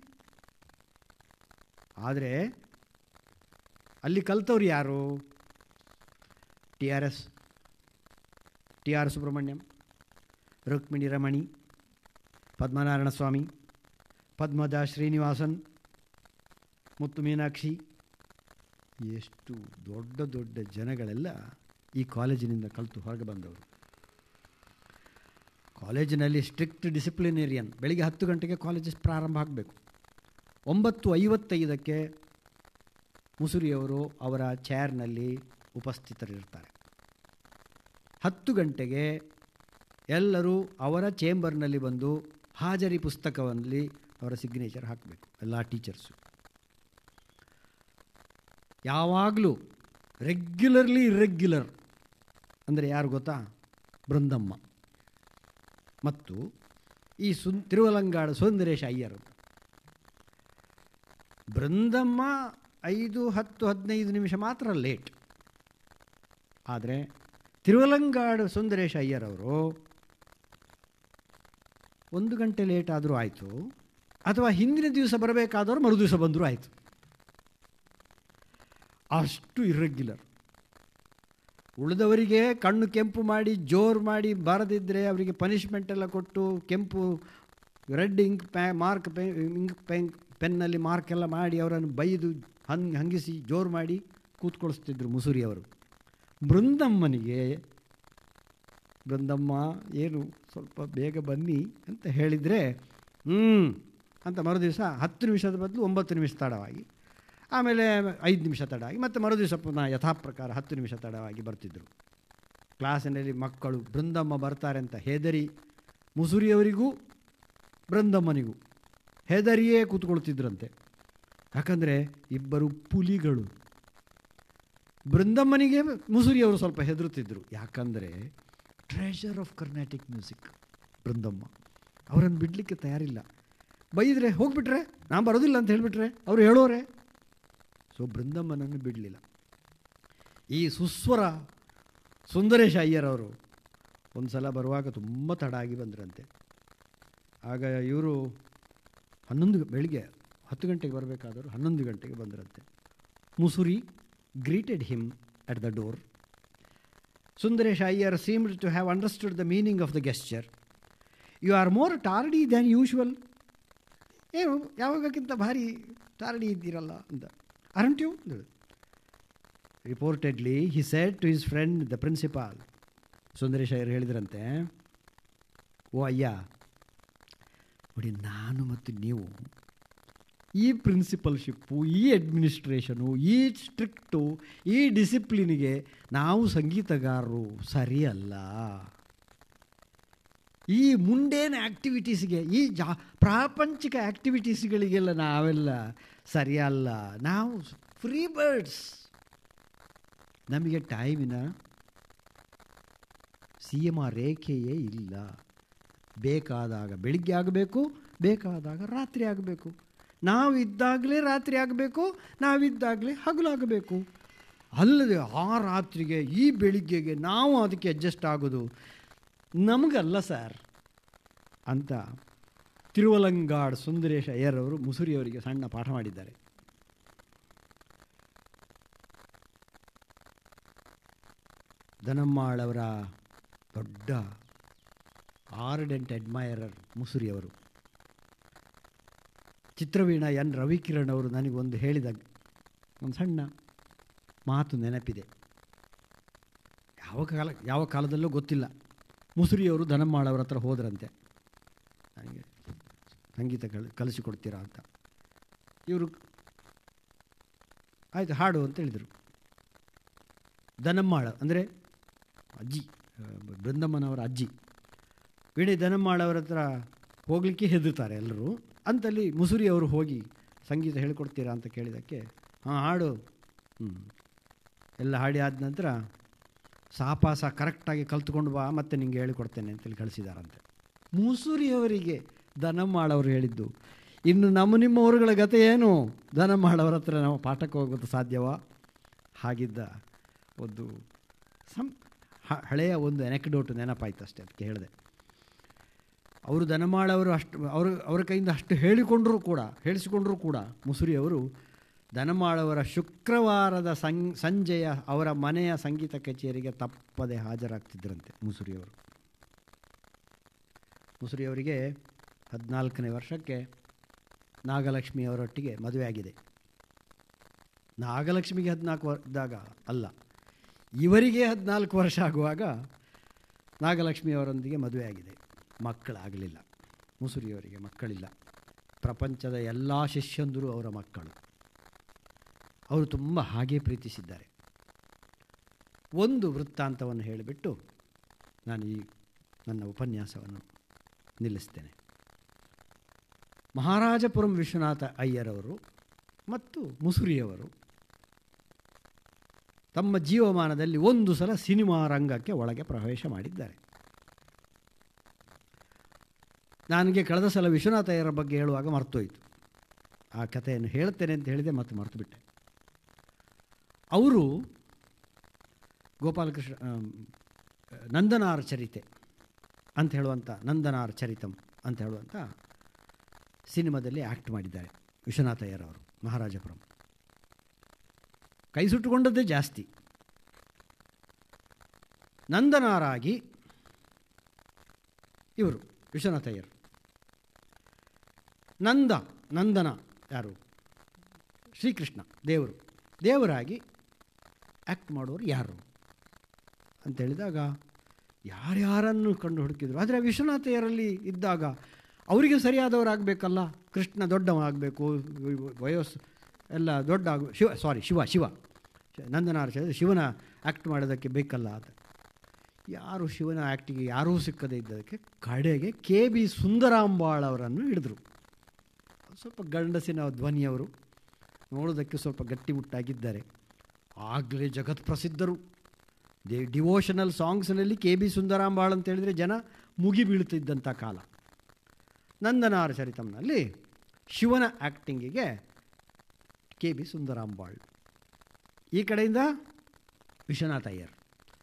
ಆದರೆ ಅಲ್ಲಿ ಕಲಿತವ್ರು ಯಾರು T R S T R Subrahmanyam Rukmini Ramani Padmanarayana Swamy Padmaja Srinivasan Muthu Meenakshi ಎಷ್ಟು ದೊಡ್ಡ ದೊಡ್ಡ ಜನಗಳೆಲ್ಲ ಈ ಕಾಲೇಜಿನಿಂದ ಕಲಿತು ಹೊರಗೆ ಬಂದವರು ಕಾಲೇಜಿನಲ್ಲಿ ಸ್ಟ್ರಿಕ್ಟ್ ಡಿಸಿಪ್ಲಿನೇರಿಯನ್ ಬೆಳಿಗ್ಗೆ ಹತ್ತು ಗಂಟೆಗೆ ಕಾಲೇಜಸ್ ಪ್ರಾರಂಭ ಆಗಬೇಕು ಒಂಬತ್ತು ಐವತ್ತೈದಕ್ಕೆ ಮುಸುರಿಯವರು ಅವರ ಚೇರ್ನಲ್ಲಿ ಉಪಸ್ಥಿತರಿರ್ತಾರೆ ಹತ್ತು ಗಂಟೆಗೆ ಎಲ್ಲರೂ ಅವರ ಚೇಂಬರ್ನಲ್ಲಿ ಬಂದು ಹಾಜರಿ ಪುಸ್ತಕದಲ್ಲಿ ಅವರ ಸಿಗ್ನೇಚರ್ ಹಾಕಬೇಕು ಎಲ್ಲ ಟೀಚರ್ಸು ಯಾವಾಗಲೂ ರೆಗ್ಯುಲರ್ಲಿ ಇರ್ರೆಗ್ಯುಲರ್ ಅಂದರೆ ಯಾರು ಗೊತ್ತಾ ಬೃಂದಮ್ಮ ಮತ್ತು ಈ ಸುನ್ ತಿರುವಲಂಗಾಡ ಸುಂದರೇಶ ಅಯ್ಯರ್ ಅಂತ ಬೃಂದಮ್ಮ ಐದು ಹತ್ತು ಹದಿನೈದು ನಿಮಿಷ ಮಾತ್ರ ಲೇಟ್ ಆದರೆ ತಿರುವಲಂಗಾಡು ಸುಂದರೇಶ ಅಯ್ಯರ್ ಅವರು ಒಂದು ಗಂಟೆ ಲೇಟ್ ಆದರೂ ಆಯಿತು ಅಥವಾ ಹಿಂದಿನ ದಿವಸ ಬರಬೇಕಾದವರು ಮರು ದಿವಸ ಬಂದರೂ ಆಯಿತು ಅಷ್ಟು ಇರ್ರೆಗ್ಯುಲರ್ ಉಳಿದವರಿಗೆ ಕಣ್ಣು ಕೆಂಪು ಮಾಡಿ ಜೋರು ಮಾಡಿ ಬಾರದಿದ್ದರೆ ಅವರಿಗೆ ಪನಿಷ್ಮೆಂಟ್ ಎಲ್ಲ ಕೊಟ್ಟು ಕೆಂಪು ರೆಡ್ ಇಂಕ್ ಪ್ಯಾ ಮಾರ್ಕ್ ಪೆ ಇಂಕ್ ಪೆನ್ ಪೆನ್ನಲ್ಲಿ ಮಾರ್ಕ್ ಎಲ್ಲ ಮಾಡಿ ಅವರನ್ನು ಬೈದು ಹಂಗ್ ಹಂಗಿಸಿ ಜೋರು ಮಾಡಿ ಕೂತ್ಕೊಳಿಸ್ತಿದ್ರು ಮುಸುರಿಯವರು ಬೃಂದಮ್ಮನಿಗೆ ಬೃಂದಮ್ಮ ಏನು ಸ್ವಲ್ಪ ಬೇಗ ಬನ್ನಿ ಅಂತ ಹೇಳಿದರೆ ಹ್ಞೂ ಅಂತ ಮರು ದಿವಸ ಹತ್ತು ನಿಮಿಷದ ಬದಲು ಒಂಬತ್ತು ನಿಮಿಷ ತಡವಾಗಿ ಆಮೇಲೆ ಐದು ನಿಮಿಷ ತಡ ಆಗಿ ಮತ್ತು ಮರು ದಿವಸ ಪುನಃ ಯಥಾ ಪ್ರಕಾರ ಹತ್ತು ನಿಮಿಷ ತಡವಾಗಿ ಬರ್ತಿದ್ದರು ಕ್ಲಾಸಿನಲ್ಲಿ ಮಕ್ಕಳು ಬೃಂದಮ್ಮ ಬರ್ತಾರೆ ಅಂತ ಹೆದರಿ ಮುಸುರಿಯವರಿಗೂ ಬೃಂದಮ್ಮನಿಗೂ ಹೆದರಿಯೇ ಕೂತ್ಕೊಳ್ತಿದ್ರಂತೆ ಯಾಕಂದರೆ ಇಬ್ಬರು ಪುಲಿಗಳು ಬೃಂದಮ್ಮನಿಗೆ ಮುಸುರಿಯವರು ಸ್ವಲ್ಪ ಹೆದರುತ್ತಿದ್ದರು ಯಾಕಂದರೆ treasure of Carnatic music Brindamma ಅವರನ್ನು ಬಿಡಲಿಕ್ಕೆ ತಯಾರಿಲ್ಲ ಬೈದರೆ ಹೋಗ್ಬಿಟ್ರೆ ನಾನು ಬರೋದಿಲ್ಲ ಅಂತ ಹೇಳಿಬಿಟ್ರೆ ಅವರು ಹೇಳೋರೆ ಸೊ ಬೃಂದಮ್ಮನನ್ನು ಬಿಡಲಿಲ್ಲ ಈ ಸುಸ್ವರ ಸುಂದರೇಶ ಅಯ್ಯರವರು ಒಂದು ಸಲ ಬರುವಾಗ ತುಂಬ ತಡ ಆಗಿ ಬಂದ್ರಂತೆ ಆಗ ಇವರು ಹನ್ನೊಂದು ಬೆಳಿಗ್ಗೆ ಹತ್ತು ಗಂಟೆಗೆ ಬರಬೇಕಾದವರು ಹನ್ನೊಂದು ಗಂಟೆಗೆ ಬಂದರಂತೆ Musiri greeted him at the door Sundaresh Iyer seemed to have understood the meaning of the gesture you are more tardy than usual ಏನು ಯಾವಾಗಕ್ಕಿಂತ ಭಾರಿ ಟಾರ್ಡಿ ಇದ್ದೀರಲ್ಲ ಅಂತ aren't you reportedly he said to his friend the principal Sundaresh Iyer ಹೇಳಿದ್ರಂತೆ ಓ ಅಯ್ಯ ನೋಡಿ ನಾನು ಮತ್ತು ನೀವು ಈ ಪ್ರಿನ್ಸಿಪಲ್ಶಿಪ್ಪು ಈ ಅಡ್ಮಿನಿಸ್ಟ್ರೇಷನು ಈ ಸ್ಟ್ರಿಕ್ಟು ಈ ಡಿಸಿಪ್ಲಿನಿಗೆ ನಾವು ಸಂಗೀತಗಾರರು ಸರಿಯಲ್ಲ ಈ ಮುಂಡೇನ ಆ್ಯಕ್ಟಿವಿಟೀಸ್ಗೆ ಈ ಜಾ ಪ್ರಾಪಂಚಿಕ ಆ್ಯಕ್ಟಿವಿಟೀಸ್ಗಳಿಗೆಲ್ಲ ನಾವೆಲ್ಲ ಸರಿಯಲ್ಲ ನಾವು ಫ್ರೀ ಬರ್ಡ್ಸ್ ನಮಗೆ ಟೈಮಿನ ಸೀಮ ರೇಖೆಯೇ ಇಲ್ಲ ಬೇಕಾದಾಗ ಬೆಳಿಗ್ಗೆ ಆಗಬೇಕು ಬೇಕಾದಾಗ ರಾತ್ರಿ ಆಗಬೇಕು ನಾವಿದ್ದಾಗಲೇ ರಾತ್ರಿ ಆಗಬೇಕು ನಾವಿದ್ದಾಗಲೇ ಹಗಲಾಗಬೇಕು ಅಲ್ಲದೆ ಆ ರಾತ್ರಿಗೆ ಈ ಬೆಳಿಗ್ಗೆಗೆ ನಾವು ಅದಕ್ಕೆ ಅಡ್ಜಸ್ಟ್ ಆಗೋದು ನಮಗಲ್ಲ ಸರ್ ಅಂತ ತಿರುವಲಂಗಾಡ್ ಸುಂದರೇಶ ಅಯ್ಯರವರು ಮುಸುರಿಯವರಿಗೆ ಸಣ್ಣ ಪಾಠ ಮಾಡಿದ್ದಾರೆ ದನಮ್ಮಾಳವರ ದೊಡ್ಡ ಆರ್ಡೆಂಟ್ ಅಡ್ಮೈರರ್ ಮುಸುರಿಯವರು ಚಿತ್ರವೀಣ ಎನ್ ರವಿಕಿರಣ್ ಅವರು ನನಗೊಂದು ಹೇಳಿದ ಒಂದು ಸಣ್ಣ ಮಾತು ನೆನಪಿದೆ ಯಾವ ಕಾಲ ಯಾವ ಕಾಲದಲ್ಲೂ ಗೊತ್ತಿಲ್ಲ ಮುಸುರಿಯವರು ದನಮ್ಮಾಳವ್ರ ಹತ್ರ ಹೋದ್ರಂತೆ ನನಗೆ ಸಂಗೀತ ಕಲ್ ಕಲಿಸಿಕೊಡ್ತೀರಾ ಅಂತ ಇವರು ಆಯಿತು ಹಾಡು ಅಂತ ಹೇಳಿದರು ದನಮ್ಮಾಳ ಅಂದರೆ ಅಜ್ಜಿ ಆ, ಬೃಂದಮ್ಮನವರ ಅಜ್ಜಿ ವೀಣೆ ದನಮ್ಮಾಳವರ ಹತ್ರ ಹೋಗಲಿಕ್ಕೆ ಹೆದರ್ತಾರೆ ಎಲ್ಲರೂ ಅಂತಲ್ಲಿ ಮುಸುರಿ ಅವರು ಹೋಗಿ ಸಂಗೀತ ಹೇಳ್ಕೊಡ್ತೀರಾ ಅಂತ ಕೇಳಿದ್ದಕ್ಕೆ ಹಾಂ ಹಾಡು ಹ್ಞೂ ಎಲ್ಲ ಹಾಡಿ ಆದ ನಂತರ ಸಾಪಾಸ ಕರೆಕ್ಟಾಗಿ ಕಲ್ತ್ಕೊಂಡು ಬಾ ಮತ್ತೆ ನಿಂಗೆ ಹೇಳಿಕೊಡ್ತೇನೆ ಅಂತೇಳಿ ಕಳಿಸಿದಾರಂತೆ ಮುಸುರಿಯವರಿಗೆ ದನಮ್ಮಾಳವರು ಹೇಳಿದ್ದು ಇನ್ನು ನಮ್ಮ ನಿಮ್ಮ ಊರುಗಳ ಗತೆ ಏನು ದನಮ್ಮಾಳವರ ಹತ್ರ ನಾವು ಪಾಠಕ್ಕೆ ಹೋಗೋದು ಸಾಧ್ಯವಾ ಹಾಗಿದ್ದ ಒಂದು ಸಂ ಹ- ಹಳೆಯ ಒಂದು ಎನೆಕ್ಡೋಟು ನೆನಪಾಯ್ತು ಅಷ್ಟೇ ಅದಕ್ಕೆ ಹೇಳಿದೆ ಅವರು ದನಮಾಳವರು ಅಷ್ಟು ಅವರು ಅವರ ಕೈಯಿಂದ ಅಷ್ಟು ಹೇಳಿಕೊಂಡರೂ ಕೂಡ ಹೇಳಿಸಿಕೊಂಡರೂ ಕೂಡ ಮುಸುರಿಯವರು ದನಮಾಳವರ ಶುಕ್ರವಾರದ ಸಂ ಸಂಜೆಯ ಅವರ ಮನೆಯ ಸಂಗೀತ ಕಚೇರಿಗೆ ತಪ್ಪದೆ ಹಾಜರಾಗ್ತಿದ್ರಂತೆ ಮುಸುರಿಯವರು ಮುಸುರಿಯವರಿಗೆ ಹದಿನಾಲ್ಕನೇ ವರ್ಷಕ್ಕೆ ನಾಗಲಕ್ಷ್ಮಿಯವರೊಟ್ಟಿಗೆ ಮದುವೆ ಆಗಿದೆ ನಾಗಲಕ್ಷ್ಮಿಗೆ ಹದಿನಾಲ್ಕು ವರ್ ಇದ್ದಾಗ ಅಲ್ಲ ಇವರಿಗೆ ಹದಿನಾಲ್ಕು ವರ್ಷ ಆಗುವಾಗ ನಾಗಲಕ್ಷ್ಮಿಯವರೊಂದಿಗೆ ಮದುವೆ ಆಗಿದೆ ಮಕ್ಕಳಾಗಲಿಲ್ಲ ಮುಸುರಿಯವರಿಗೆ ಮಕ್ಕಳಿಲ್ಲ ಪ್ರಪಂಚದ ಎಲ್ಲ ಶಿಷ್ಯಂದರು ಅವರ ಮಕ್ಕಳು ಅವರು ತುಂಬ ಹಾಗೆ ಪ್ರೀತಿಸಿದ್ದಾರೆ ಒಂದು ವೃತ್ತಾಂತವನ್ನು ಹೇಳಿಬಿಟ್ಟು ನಾನು ಈ ನನ್ನ ಉಪನ್ಯಾಸವನ್ನು ನಿಲ್ಲಿಸ್ತೇನೆ ಮಹಾರಾಜಪುರಂ ವಿಶ್ವನಾಥ ಅಯ್ಯರವರು ಮತ್ತು ಮುಸುರಿಯವರು ತಮ್ಮ ಜೀವಮಾನದಲ್ಲಿ ಒಂದು ಸಲ ಸಿನಿಮಾ ರಂಗಕ್ಕೆ ಒಳಗೆ ಪ್ರವೇಶ ಮಾಡಿದ್ದಾರೆ ನನಗೆ ಕಳೆದ ಸಲ ವಿಶ್ವನಾಥ ಅಯ್ಯರ ಬಗ್ಗೆ ಹೇಳುವಾಗ ಮರ್ತೋಯ್ತು ಆ ಕಥೆಯನ್ನು ಹೇಳ್ತೇನೆ ಅಂತ ಹೇಳಿದೆ ಮತ್ತೆ ಮರೆತು ಬಿಟ್ಟೆ ಅವರು ಗೋಪಾಲಕೃಷ್ಣ ಆಮ್, ನಂದನಾರ್ ಚರಿತೆ ಅಂತ ಹೇಳುವಂಥ ನಂದನಾರ್ ಚರಿತಂ ಅಂತ ಹೇಳುವಂಥ ಸಿನಿಮಾದಲ್ಲಿ ಆ್ಯಕ್ಟ್ ಮಾಡಿದ್ದಾರೆ ವಿಶ್ವನಾಥ ಅಯ್ಯರವರು ಮಹಾರಾಜಪುರಂ ಕೈ ಸುಟ್ಟುಕೊಂಡದ್ದೇ ಜಾಸ್ತಿ ನಂದನಾರಾಗಿ ಇವರು ವಿಶ್ವನಾಥ ಅಯ್ಯರ್ ನಂದ ನಂದನ ಯಾರು ಶ್ರೀಕೃಷ್ಣ ದೇವರು ದೇವರಾಗಿ ಆ್ಯಕ್ಟ್ ಮಾಡೋರು ಯಾರು ಅಂತ ಹೇಳಿದಾಗ ಯಾರ್ಯಾರನ್ನು ಕಂಡು ಹುಡುಕಿದ್ರು ಆದರೆ ವಿಶ್ವನಾಥಯ್ಯರಲ್ಲಿ ಇದ್ದಾಗ ಅವರಿಗೆ ಸರಿಯಾದವರಾಗಬೇಕಲ್ಲ ಕೃಷ್ಣ ದೊಡ್ಡವ ಆಗಬೇಕು ವಯಸ್ಸು ಎಲ್ಲ ದೊಡ್ಡ ಆಗ ಶಿವ ಸಾರಿ ಶಿವ ಶಿವ ನಂದನಾರ ಶಿವನ ಆ್ಯಕ್ಟ್ ಮಾಡೋದಕ್ಕೆ ಬೇಕಲ್ಲ ಅಂತ ಯಾರು ಶಿವನ ಆ್ಯಕ್ಟಿಗೆ ಯಾರೂ ಸಿಕ್ಕದೇ ಇದ್ದದಕ್ಕೆ ಕಡೆಗೆ ಕೆ ಬಿ ಸುಂದರಾಂಬಾಳ್ ಅವರನ್ನು ಹಿಡಿದ್ರು ಸ್ವಲ್ಪ ಗಂಡಸಿನ ಧ್ವನಿಯವರು ನೋಡೋದಕ್ಕೆ ಸ್ವಲ್ಪ ಗಟ್ಟಿಮುಟ್ಟಾಗಿದ್ದಾರೆ ಆಗಲೇ ಜಗತ್ ಪ್ರಸಿದ್ಧರು ದೇ ಡಿವೋಷನಲ್ ಸಾಂಗ್ಸ್ನಲ್ಲಿ ಕೆ ಬಿ ಸುಂದರಾಂಬಾಳ್ ಅಂತ ಹೇಳಿದರೆ ಜನ ಮುಗಿ ಬೀಳ್ತಿದ್ದಂಥ ಕಾಲ ನಂದನಾರ ಚರಿತಂನಲ್ಲಿ ಶಿವನ ಆ್ಯಕ್ಟಿಂಗಿಗೆ ಕೆ ಬಿ ಸುಂದರಾಂಬಾಳ್ ಈ ಕಡೆಯಿಂದ ವಿಶ್ವನಾಥ ಅಯ್ಯರ್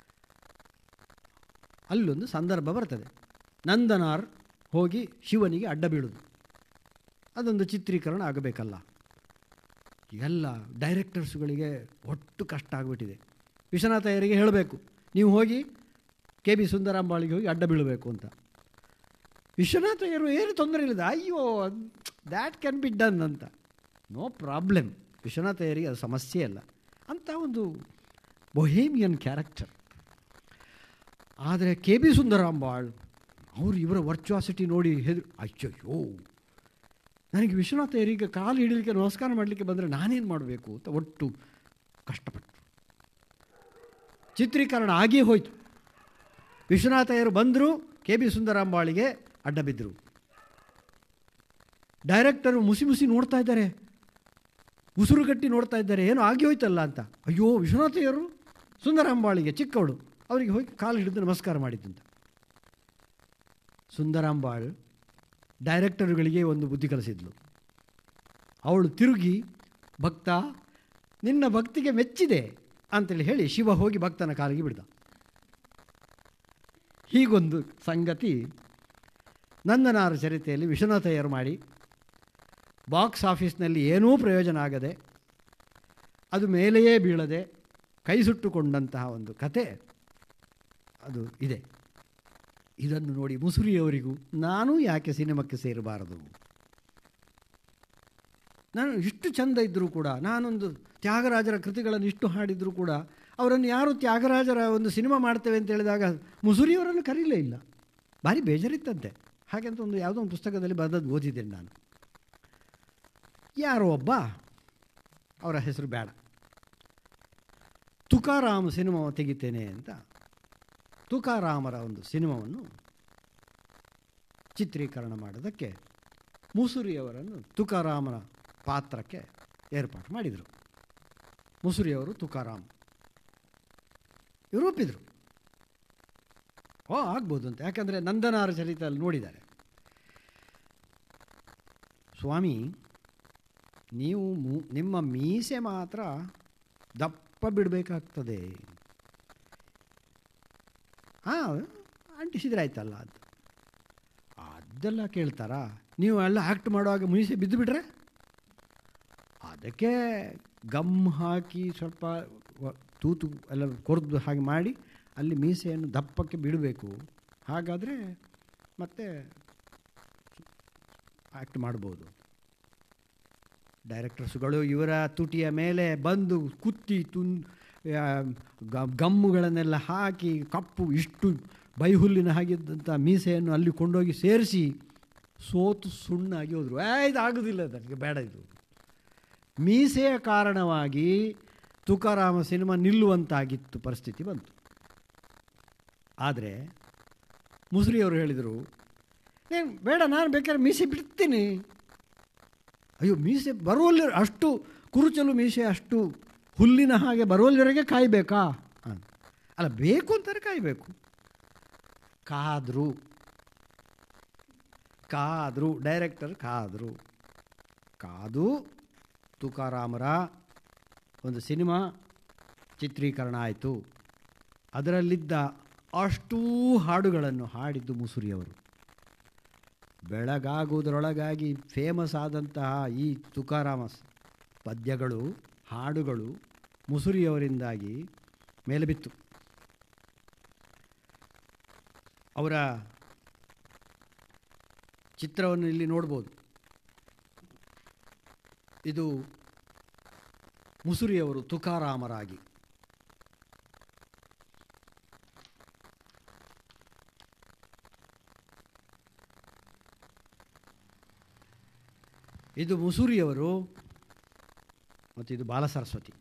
ಅಲ್ಲೊಂದು ಸಂದರ್ಭ ಬರ್ತದೆ ನಂದನಾರ್ ಹೋಗಿ ಶಿವನಿಗೆ ಅಡ್ಡ ಬೀಳುದು ಅದೊಂದು ಚಿತ್ರೀಕರಣ ಆಗಬೇಕಲ್ಲ ಎಲ್ಲ ಡೈರೆಕ್ಟರ್ಸ್ಗಳಿಗೆ ಒಟ್ಟು ಕಷ್ಟ ಆಗಿಬಿಟ್ಟಿದೆ ವಿಶ್ವನಾಥ ಅಯ್ಯರಿಗೆ ಹೇಳಬೇಕು ನೀವು ಹೋಗಿ ಕೆ ಬಿ ಸುಂದರಾಂಬಾಳಿಗೆ ಹೋಗಿ ಅಡ್ಡ ಬೀಳಬೇಕು ಅಂತ ವಿಶ್ವನಾಥ ಅಯ್ಯರು ಏನು ತೊಂದರೆ ಇಲ್ಲ ಅಯ್ಯೋ ದ್ಯಾಟ್ ಕ್ಯಾನ್ ಬಿ ಡನ್ ಅಂತ ನೋ ಪ್ರಾಬ್ಲಮ್ ವಿಶ್ವನಾಥ ಅಯ್ಯರಿಗೆ ಅದು ಸಮಸ್ಯೆ ಅಲ್ಲ ಅಂತ ಒಂದು ಬೊಹೇಮಿಯನ್ ಕ್ಯಾರೆಕ್ಟರ್ ಆದರೆ ಕೆ ಬಿ ಸುಂದರಾಂಬಾಳ್ ಅವರು ಇವರ ವರ್ಚುವಾಸಿಟಿ ನೋಡಿ ಹೆದರು ಅಯ್ಯಯ್ಯೋ ನನಗೆ ವಿಶ್ವನಾಥ ಅಯ್ಯರಿಗೆ ಕಾಲು ಹಿಡಿಲಿಕ್ಕೆ ನಮಸ್ಕಾರ ಮಾಡಲಿಕ್ಕೆ ಬಂದರೆ ನಾನೇನು ಮಾಡಬೇಕು ಅಂತ ಒಟ್ಟು ಕಷ್ಟಪಟ್ಟು ಚಿತ್ರೀಕರಣ ಆಗೇ ಹೋಯಿತು ವಿಶ್ವನಾಥ ಅಯ್ಯರು ಬಂದರು ಕೆ ಬಿ ಸುಂದರಾಂಬಾಳಿಗೆ ಅಡ್ಡ ಬಿದ್ದರು ಡೈರೆಕ್ಟರು ಮುಸಿ ಮುಸಿ ನೋಡ್ತಾ ಇದ್ದಾರೆ ಉಸಿರು ಕಟ್ಟಿ ನೋಡ್ತಾ ಇದ್ದಾರೆ ಏನೋ ಆಗಿ ಹೋಯ್ತಲ್ಲ ಅಂತ ಅಯ್ಯೋ ವಿಶ್ವನಾಥಯ್ಯರು ಸುಂದರಾಂಬಾಳಿಗೆ ಚಿಕ್ಕವಳು ಅವರಿಗೆ ಹೋಗಿ ಕಾಲು ಹಿಡಿದು ನಮಸ್ಕಾರ ಮಾಡಿದ್ದಂತ ಸುಂದರಾಂಬಾಳ್ ಡೈರೆಕ್ಟರ್ಗಳಿಗೆ ಒಂದು ಬುದ್ಧಿ ಕಲಿಸಿದ್ಲು ಅವಳು ತಿರುಗಿ ಭಕ್ತ ನಿನ್ನ ಭಕ್ತಿಗೆ ಮೆಚ್ಚಿದೆ ಅಂತೇಳಿ ಹೇಳಿ ಶಿವ ಹೋಗಿ ಭಕ್ತನ ಕಾಲಿಗೆ ಬಿಡ್ದ ಹೀಗೊಂದು ಸಂಗತಿ ನಂದನಾರ ಚರಿತೆಯಲ್ಲಿ ವಿಶ್ವನಾಥಯ್ಯರು ಮಾಡಿ ಬಾಕ್ಸ್ ಆಫೀಸ್ನಲ್ಲಿ ಏನೂ ಪ್ರಯೋಜನ ಆಗದೆ ಅದು ಮೇಲೆಯೇ ಬೀಳದೆ ಕೈ ಸುಟ್ಟುಕೊಂಡಂತಹ ಒಂದು ಕತೆ ಅದು ಇದೆ ಇದನ್ನು ನೋಡಿ ಮುಸುರಿಯವರಿಗೂ ನಾನು ಯಾಕೆ ಸಿನಿಮಾಕ್ಕೆ ಸೇರಬಾರದು ನಾನು ಇಷ್ಟು ಚಂದ ಇದ್ದರೂ ಕೂಡ ನಾನೊಂದು ತ್ಯಾಗರಾಜರ ಕೃತಿಗಳನ್ನು ಇಷ್ಟು ಹಾಡಿದರೂ ಕೂಡ ಅವರನ್ನು ಯಾರು ತ್ಯಾಗರಾಜರ ಒಂದು ಸಿನಿಮಾ ಮಾಡ್ತೇವೆ ಅಂತ ಹೇಳಿದಾಗ ಮುಸುರಿಯವರನ್ನು ಕರೀಲೇ ಇಲ್ಲ ಭಾರಿ ಬೇಜಾರಿತ್ತಂತೆ ಹಾಗೆಂತ ಒಂದು ಯಾವುದೋ ಒಂದು ಪುಸ್ತಕದಲ್ಲಿ ಬರೆದದ್ದು ಓದಿದ್ದೇನೆ ನಾನು ಯಾರೋ ಒಬ್ಬ ಅವರ ಹೆಸರು ಬೇಡ ತುಕಾರಾಮ್ ಸಿನಿಮಾ ತೆಗಿತೇನೆ ಅಂತ ತುಕಾರಾಮರ ಒಂದು ಸಿನಿಮಾವನ್ನು ಚಿತ್ರೀಕರಣ ಮಾಡೋದಕ್ಕೆ ಮುಸುರಿಯವರನ್ನು ತುಕಾರಾಮನ ಪಾತ್ರಕ್ಕೆ ಏರ್ಪಾಟು ಮಾಡಿದರು ಮುಸುರಿಯವರು ತುಕಾರಾಮ್ ಇವರು ಒಪ್ಪಿದರು ಓ ಆಗ್ಬೋದು ಅಂತ ಯಾಕಂದರೆ ನಂದನಾರ ಚರಿತಲ್ಲಿ ನೋಡಿದ್ದಾರೆ ಸ್ವಾಮಿ ನೀವು ಮು- ನಿಮ್ಮ ಮೀಸೆ ಮಾತ್ರ ದಪ್ಪ ಬಿಡಬೇಕಾಗ್ತದೆ ಹಾಂ ಅಂಟಿಸಿದ್ರೆ ಆಯ್ತಲ್ಲ ಅದು ಅದೆಲ್ಲ ಕೇಳ್ತಾರಾ ನೀವು ಎಲ್ಲ ಆ್ಯಕ್ಟ್ ಮಾಡುವಾಗ ಮೀಸೆ ಬಿದ್ದು ಬಿಟ್ರೆ ಅದಕ್ಕೆ ಗಮ್ ಹಾಕಿ ಸ್ವಲ್ಪ ವ- ತೂತು ಎಲ್ಲ ಕೊರ್ದು ಹಾಗೆ ಮಾಡಿ ಅಲ್ಲಿ ಮೀಸೆಯನ್ನು ದಪ್ಪಕ್ಕೆ ಬಿಡಬೇಕು ಹಾಗಾದರೆ ಮತ್ತೆ ಆ್ಯಕ್ಟ್ ಮಾಡ್ಬೋದು ಡೈರೆಕ್ಟರ್ಸ್ಗಳು ಇವರ ತುಟಿಯ ಮೇಲೆ ಬಂದು ಕುತ್ತಿ ತುನ್ ಆ, ಗ- ಗಮ್ಮುಗಳನ್ನೆಲ್ಲ ಹಾಕಿ ಕಪ್ಪು ಇಷ್ಟು ಬೈಹುಲ್ಲಿನ ಹಾಗಿದ್ದಂಥ ಮೀಸೆಯನ್ನು ಅಲ್ಲಿ ಕೊಂಡೋಗಿ ಸೇರಿಸಿ ಸೋತು ಸುಣ್ಣಾಗಿ ಹೋದರು ಏ ಇದು ಆಗೋದಿಲ್ಲ ನನಗೆ ಬೇಡ ಇದು ಮೀಸೆಯ ಕಾರಣವಾಗಿ ತುಕಾರಾಮ ಸಿನಿಮಾ ನಿಲ್ಲುವಂತಾಗಿತ್ತು ಪರಿಸ್ಥಿತಿ ಬಂತು ಆದರೆ ಮುಸುರಿಯವರು ಹೇಳಿದರು ಏನು ಬೇಡ ನಾನು ಬೇಕಾದ್ರೆ ಮೀಸೆ ಬಿಡ್ತೀನಿ ಅಯ್ಯೋ ಮೀಸೆ ಬರುವಲ್ಲಿ ಅಷ್ಟು ಕುರುಚಲು ಮೀಸೆ ಅಷ್ಟು ಹುಲ್ಲಿನ ಹಾಗೆ ಬರುವಲ್ಲಿವರೆಗೆ ಕಾಯಬೇಕಾ ಅಂತ ಅಲ್ಲ ಬೇಕು ಅಂತಾರೆ ಕಾಯಬೇಕು ಕಾದರು ಕಾದರು ಡೈರೆಕ್ಟರ್ ಕಾದರು ಕಾದು ತುಕಾರಾಮರ ಒಂದು ಸಿನಿಮಾ ಚಿತ್ರೀಕರಣ ಆಯಿತು ಅದರಲ್ಲಿದ್ದ ಅಷ್ಟೂ ಹಾಡುಗಳನ್ನು ಹಾಡಿದ್ದು ಮುಸುರಿಯವರು ಬೆಳಗಾಗುವುದರೊಳಗಾಗಿ ಫೇಮಸ್ ಆದಂತಹ ಈ ತುಕಾರಾಮ ಸ್- ಪದ್ಯಗಳು ಹಾಡುಗಳು ಮುಸುರಿಯವರಿಂದಾಗಿ ಮೇಲೆ ಬಿತ್ತು ಅವರ ಚಿತ್ರವನ್ನು ಇಲ್ಲಿ ನೋಡ್ಬೋದು ಇದು ಮುಸುರಿಯವರು ತುಕಾರಾಮರಾಗಿ ಇದು ಮುಸುರಿಯವರು ಮತ್ತು ಇದು ಬಾಲಸರಸ್ವತಿ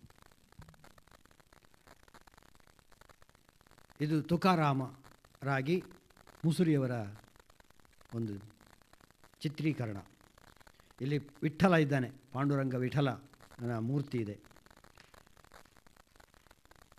ಇದು ತುಕಾರಾಮರಾಗಿ ಮುಸುರಿಯವರ ಒಂದು ಚಿತ್ರೀಕರಣ ಇಲ್ಲಿ ವಿಠಲ ಇದ್ದಾನೆ ಪಾಂಡುರಂಗ ವಿಠಲ ಮೂರ್ತಿ ಇದೆ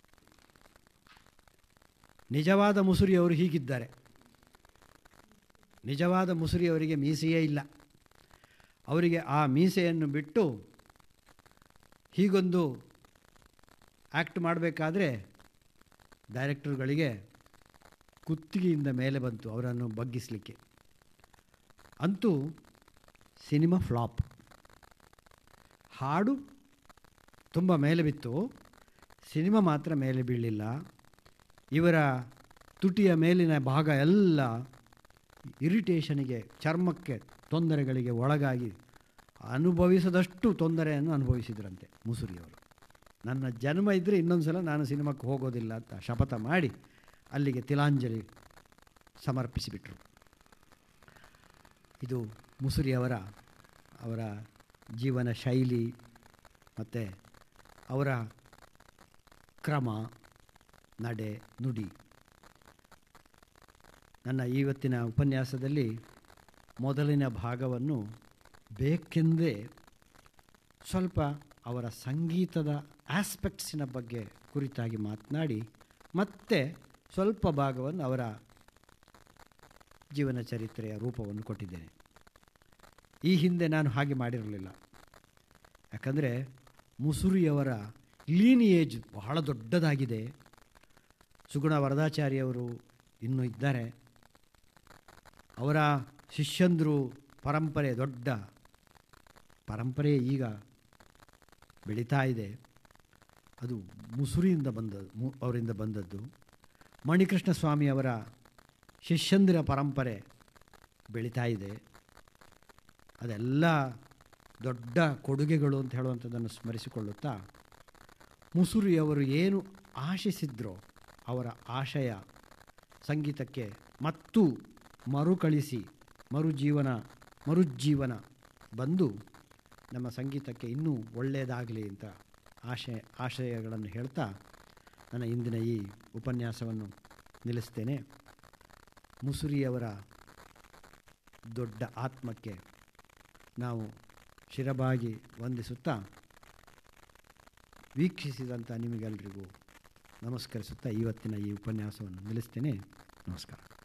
ನಿಜವಾದ ಮುಸುರಿಯವರು ಹೀಗಿದ್ದಾರೆ ನಿಜವಾದ ಮುಸುರಿಯವರಿಗೆ ಮೀಸೆಯೇ ಇಲ್ಲ ಅವರಿಗೆ ಆ ಮೀಸೆಯನ್ನು ಬಿಟ್ಟು ಹೀಗೊಂದು ಆ್ಯಕ್ಟ್ ಮಾಡಬೇಕಾದ್ರೆ ಡೈರೆಕ್ಟರ್ಗಳಿಗೆ ಕುತ್ತಿಗೆಯಿಂದ ಮೇಲೆ ಬಂತು ಅವರನ್ನು ಬಗ್ಗಿಸಲಿಕ್ಕೆ ಅಂತೂ ಸಿನಿಮಾ ಫ್ಲಾಪ್ ಹಾಡು ತುಂಬ ಮೇಲೆ ಬಿತ್ತು ಸಿನಿಮಾ ಮಾತ್ರ ಮೇಲೆ ಬೀಳಲಿಲ್ಲ ಇವರ ತುಟಿಯ ಮೇಲಿನ ಭಾಗ ಎಲ್ಲ ಇರಿಟೇಷನಿಗೆ ಚರ್ಮಕ್ಕೆ ತೊಂದರೆಗಳಿಗೆ ಒಳಗಾಗಿ ಅನುಭವಿಸದಷ್ಟು ತೊಂದರೆಯನ್ನು ಅನುಭವಿಸಿದ್ರಂತೆ ಮುಸುರಿಯವರು ನನ್ನ ಜನ್ಮ ಇದ್ದರೆ ಇನ್ನೊಂದು ಸಲ ನಾನು ಸಿನಿಮಾಕ್ಕೆ ಹೋಗೋದಿಲ್ಲ ಅಂತ ಶಪಥ ಮಾಡಿ ಅಲ್ಲಿಗೆ ತಿಲಾಂಜಲಿ ಸಮರ್ಪಿಸಿಬಿಟ್ರು ಇದು ಮುಸುರಿಯವರ ಅವರ ಜೀವನ ಶೈಲಿ ಮತ್ತು ಅವರ ಕ್ರಮ ನಡೆ ನುಡಿ ನನ್ನ ಇವತ್ತಿನ ಉಪನ್ಯಾಸದಲ್ಲಿ ಮೊದಲಿನ ಭಾಗವನ್ನು ಬೇಕೆಂದೇ ಸ್ವಲ್ಪ ಅವರ ಸಂಗೀತದ ಆಸ್ಪೆಕ್ಟ್ಸಿನ ಬಗ್ಗೆ ಕುರಿತಾಗಿ ಮಾತನಾಡಿ ಮತ್ತೆ ಸ್ವಲ್ಪ ಭಾಗವನ್ನು ಅವರ ಜೀವನ ಚರಿತ್ರೆಯ ರೂಪವನ್ನು ಕೊಟ್ಟಿದ್ದೇನೆ ಈ ಹಿಂದೆ ನಾನು ಹಾಗೆ ಮಾಡಿರಲಿಲ್ಲ ಯಾಕಂದರೆ ಮುಸುರಿಯವರ ಲೀನಿಯೇಜ್ ಬಹಳ ದೊಡ್ಡದಾಗಿದೆ ಸುಗುಣ ವರದಾಚಾರ್ಯವರು ಇನ್ನೂ ಇದ್ದಾರೆ ಅವರ ಶಿಷ್ಯಂದರು ಪರಂಪರೆ ದೊಡ್ಡ ಪರಂಪರೆ ಈಗ ಬೆಳೀತಾ ಇದೆ ಅದು ಮುಸುರಿಯಿಂದ ಬಂದದ್ದು ಮು ಅವರಿಂದ ಬಂದದ್ದು ಮಣಿಕೃಷ್ಣ ಸ್ವಾಮಿಯವರ ಶಿಷ್ಯಂದಿರ ಪರಂಪರೆ ಬೆಳೀತಾ ಇದೆ ಅದೆಲ್ಲ ದೊಡ್ಡ ಕೊಡುಗೆಗಳು ಅಂತ ಹೇಳುವಂಥದ್ದನ್ನು ಸ್ಮರಿಸಿಕೊಳ್ಳುತ್ತಾ ಮುಸುರಿಯವರು ಏನು ಆಶಿಸಿದ್ರೋ ಅವರ ಆಶಯ ಸಂಗೀತಕ್ಕೆ ಮತ್ತು ಮರುಕಳಿಸಿ ಮರುಜೀವನ ಮರುಜ್ಜೀವನ ಬಂದು ನಮ್ಮ ಸಂಗೀತಕ್ಕೆ ಇನ್ನೂ ಒಳ್ಳೆಯದಾಗಲಿ ಅಂತ ಆಶಯ ಆಶಯಗಳನ್ನು ಹೇಳ್ತಾ ನನ್ನ ಇಂದಿನ ಈ ಉಪನ್ಯಾಸವನ್ನು ನಿಲ್ಲಿಸ್ತೇನೆ ಮುಸುರಿಯವರ ದೊಡ್ಡ ಆತ್ಮಕ್ಕೆ ನಾವು ಶಿರಬಾಗಿ ವಂದಿಸುತ್ತಾ ವೀಕ್ಷಿಸಿದಂಥ ನಿಮಗೆಲ್ಲರಿಗೂ ನಮಸ್ಕರಿಸುತ್ತಾ ಇವತ್ತಿನ ಈ ಉಪನ್ಯಾಸವನ್ನು ನಿಲ್ಲಿಸ್ತೇನೆ ನಮಸ್ಕಾರ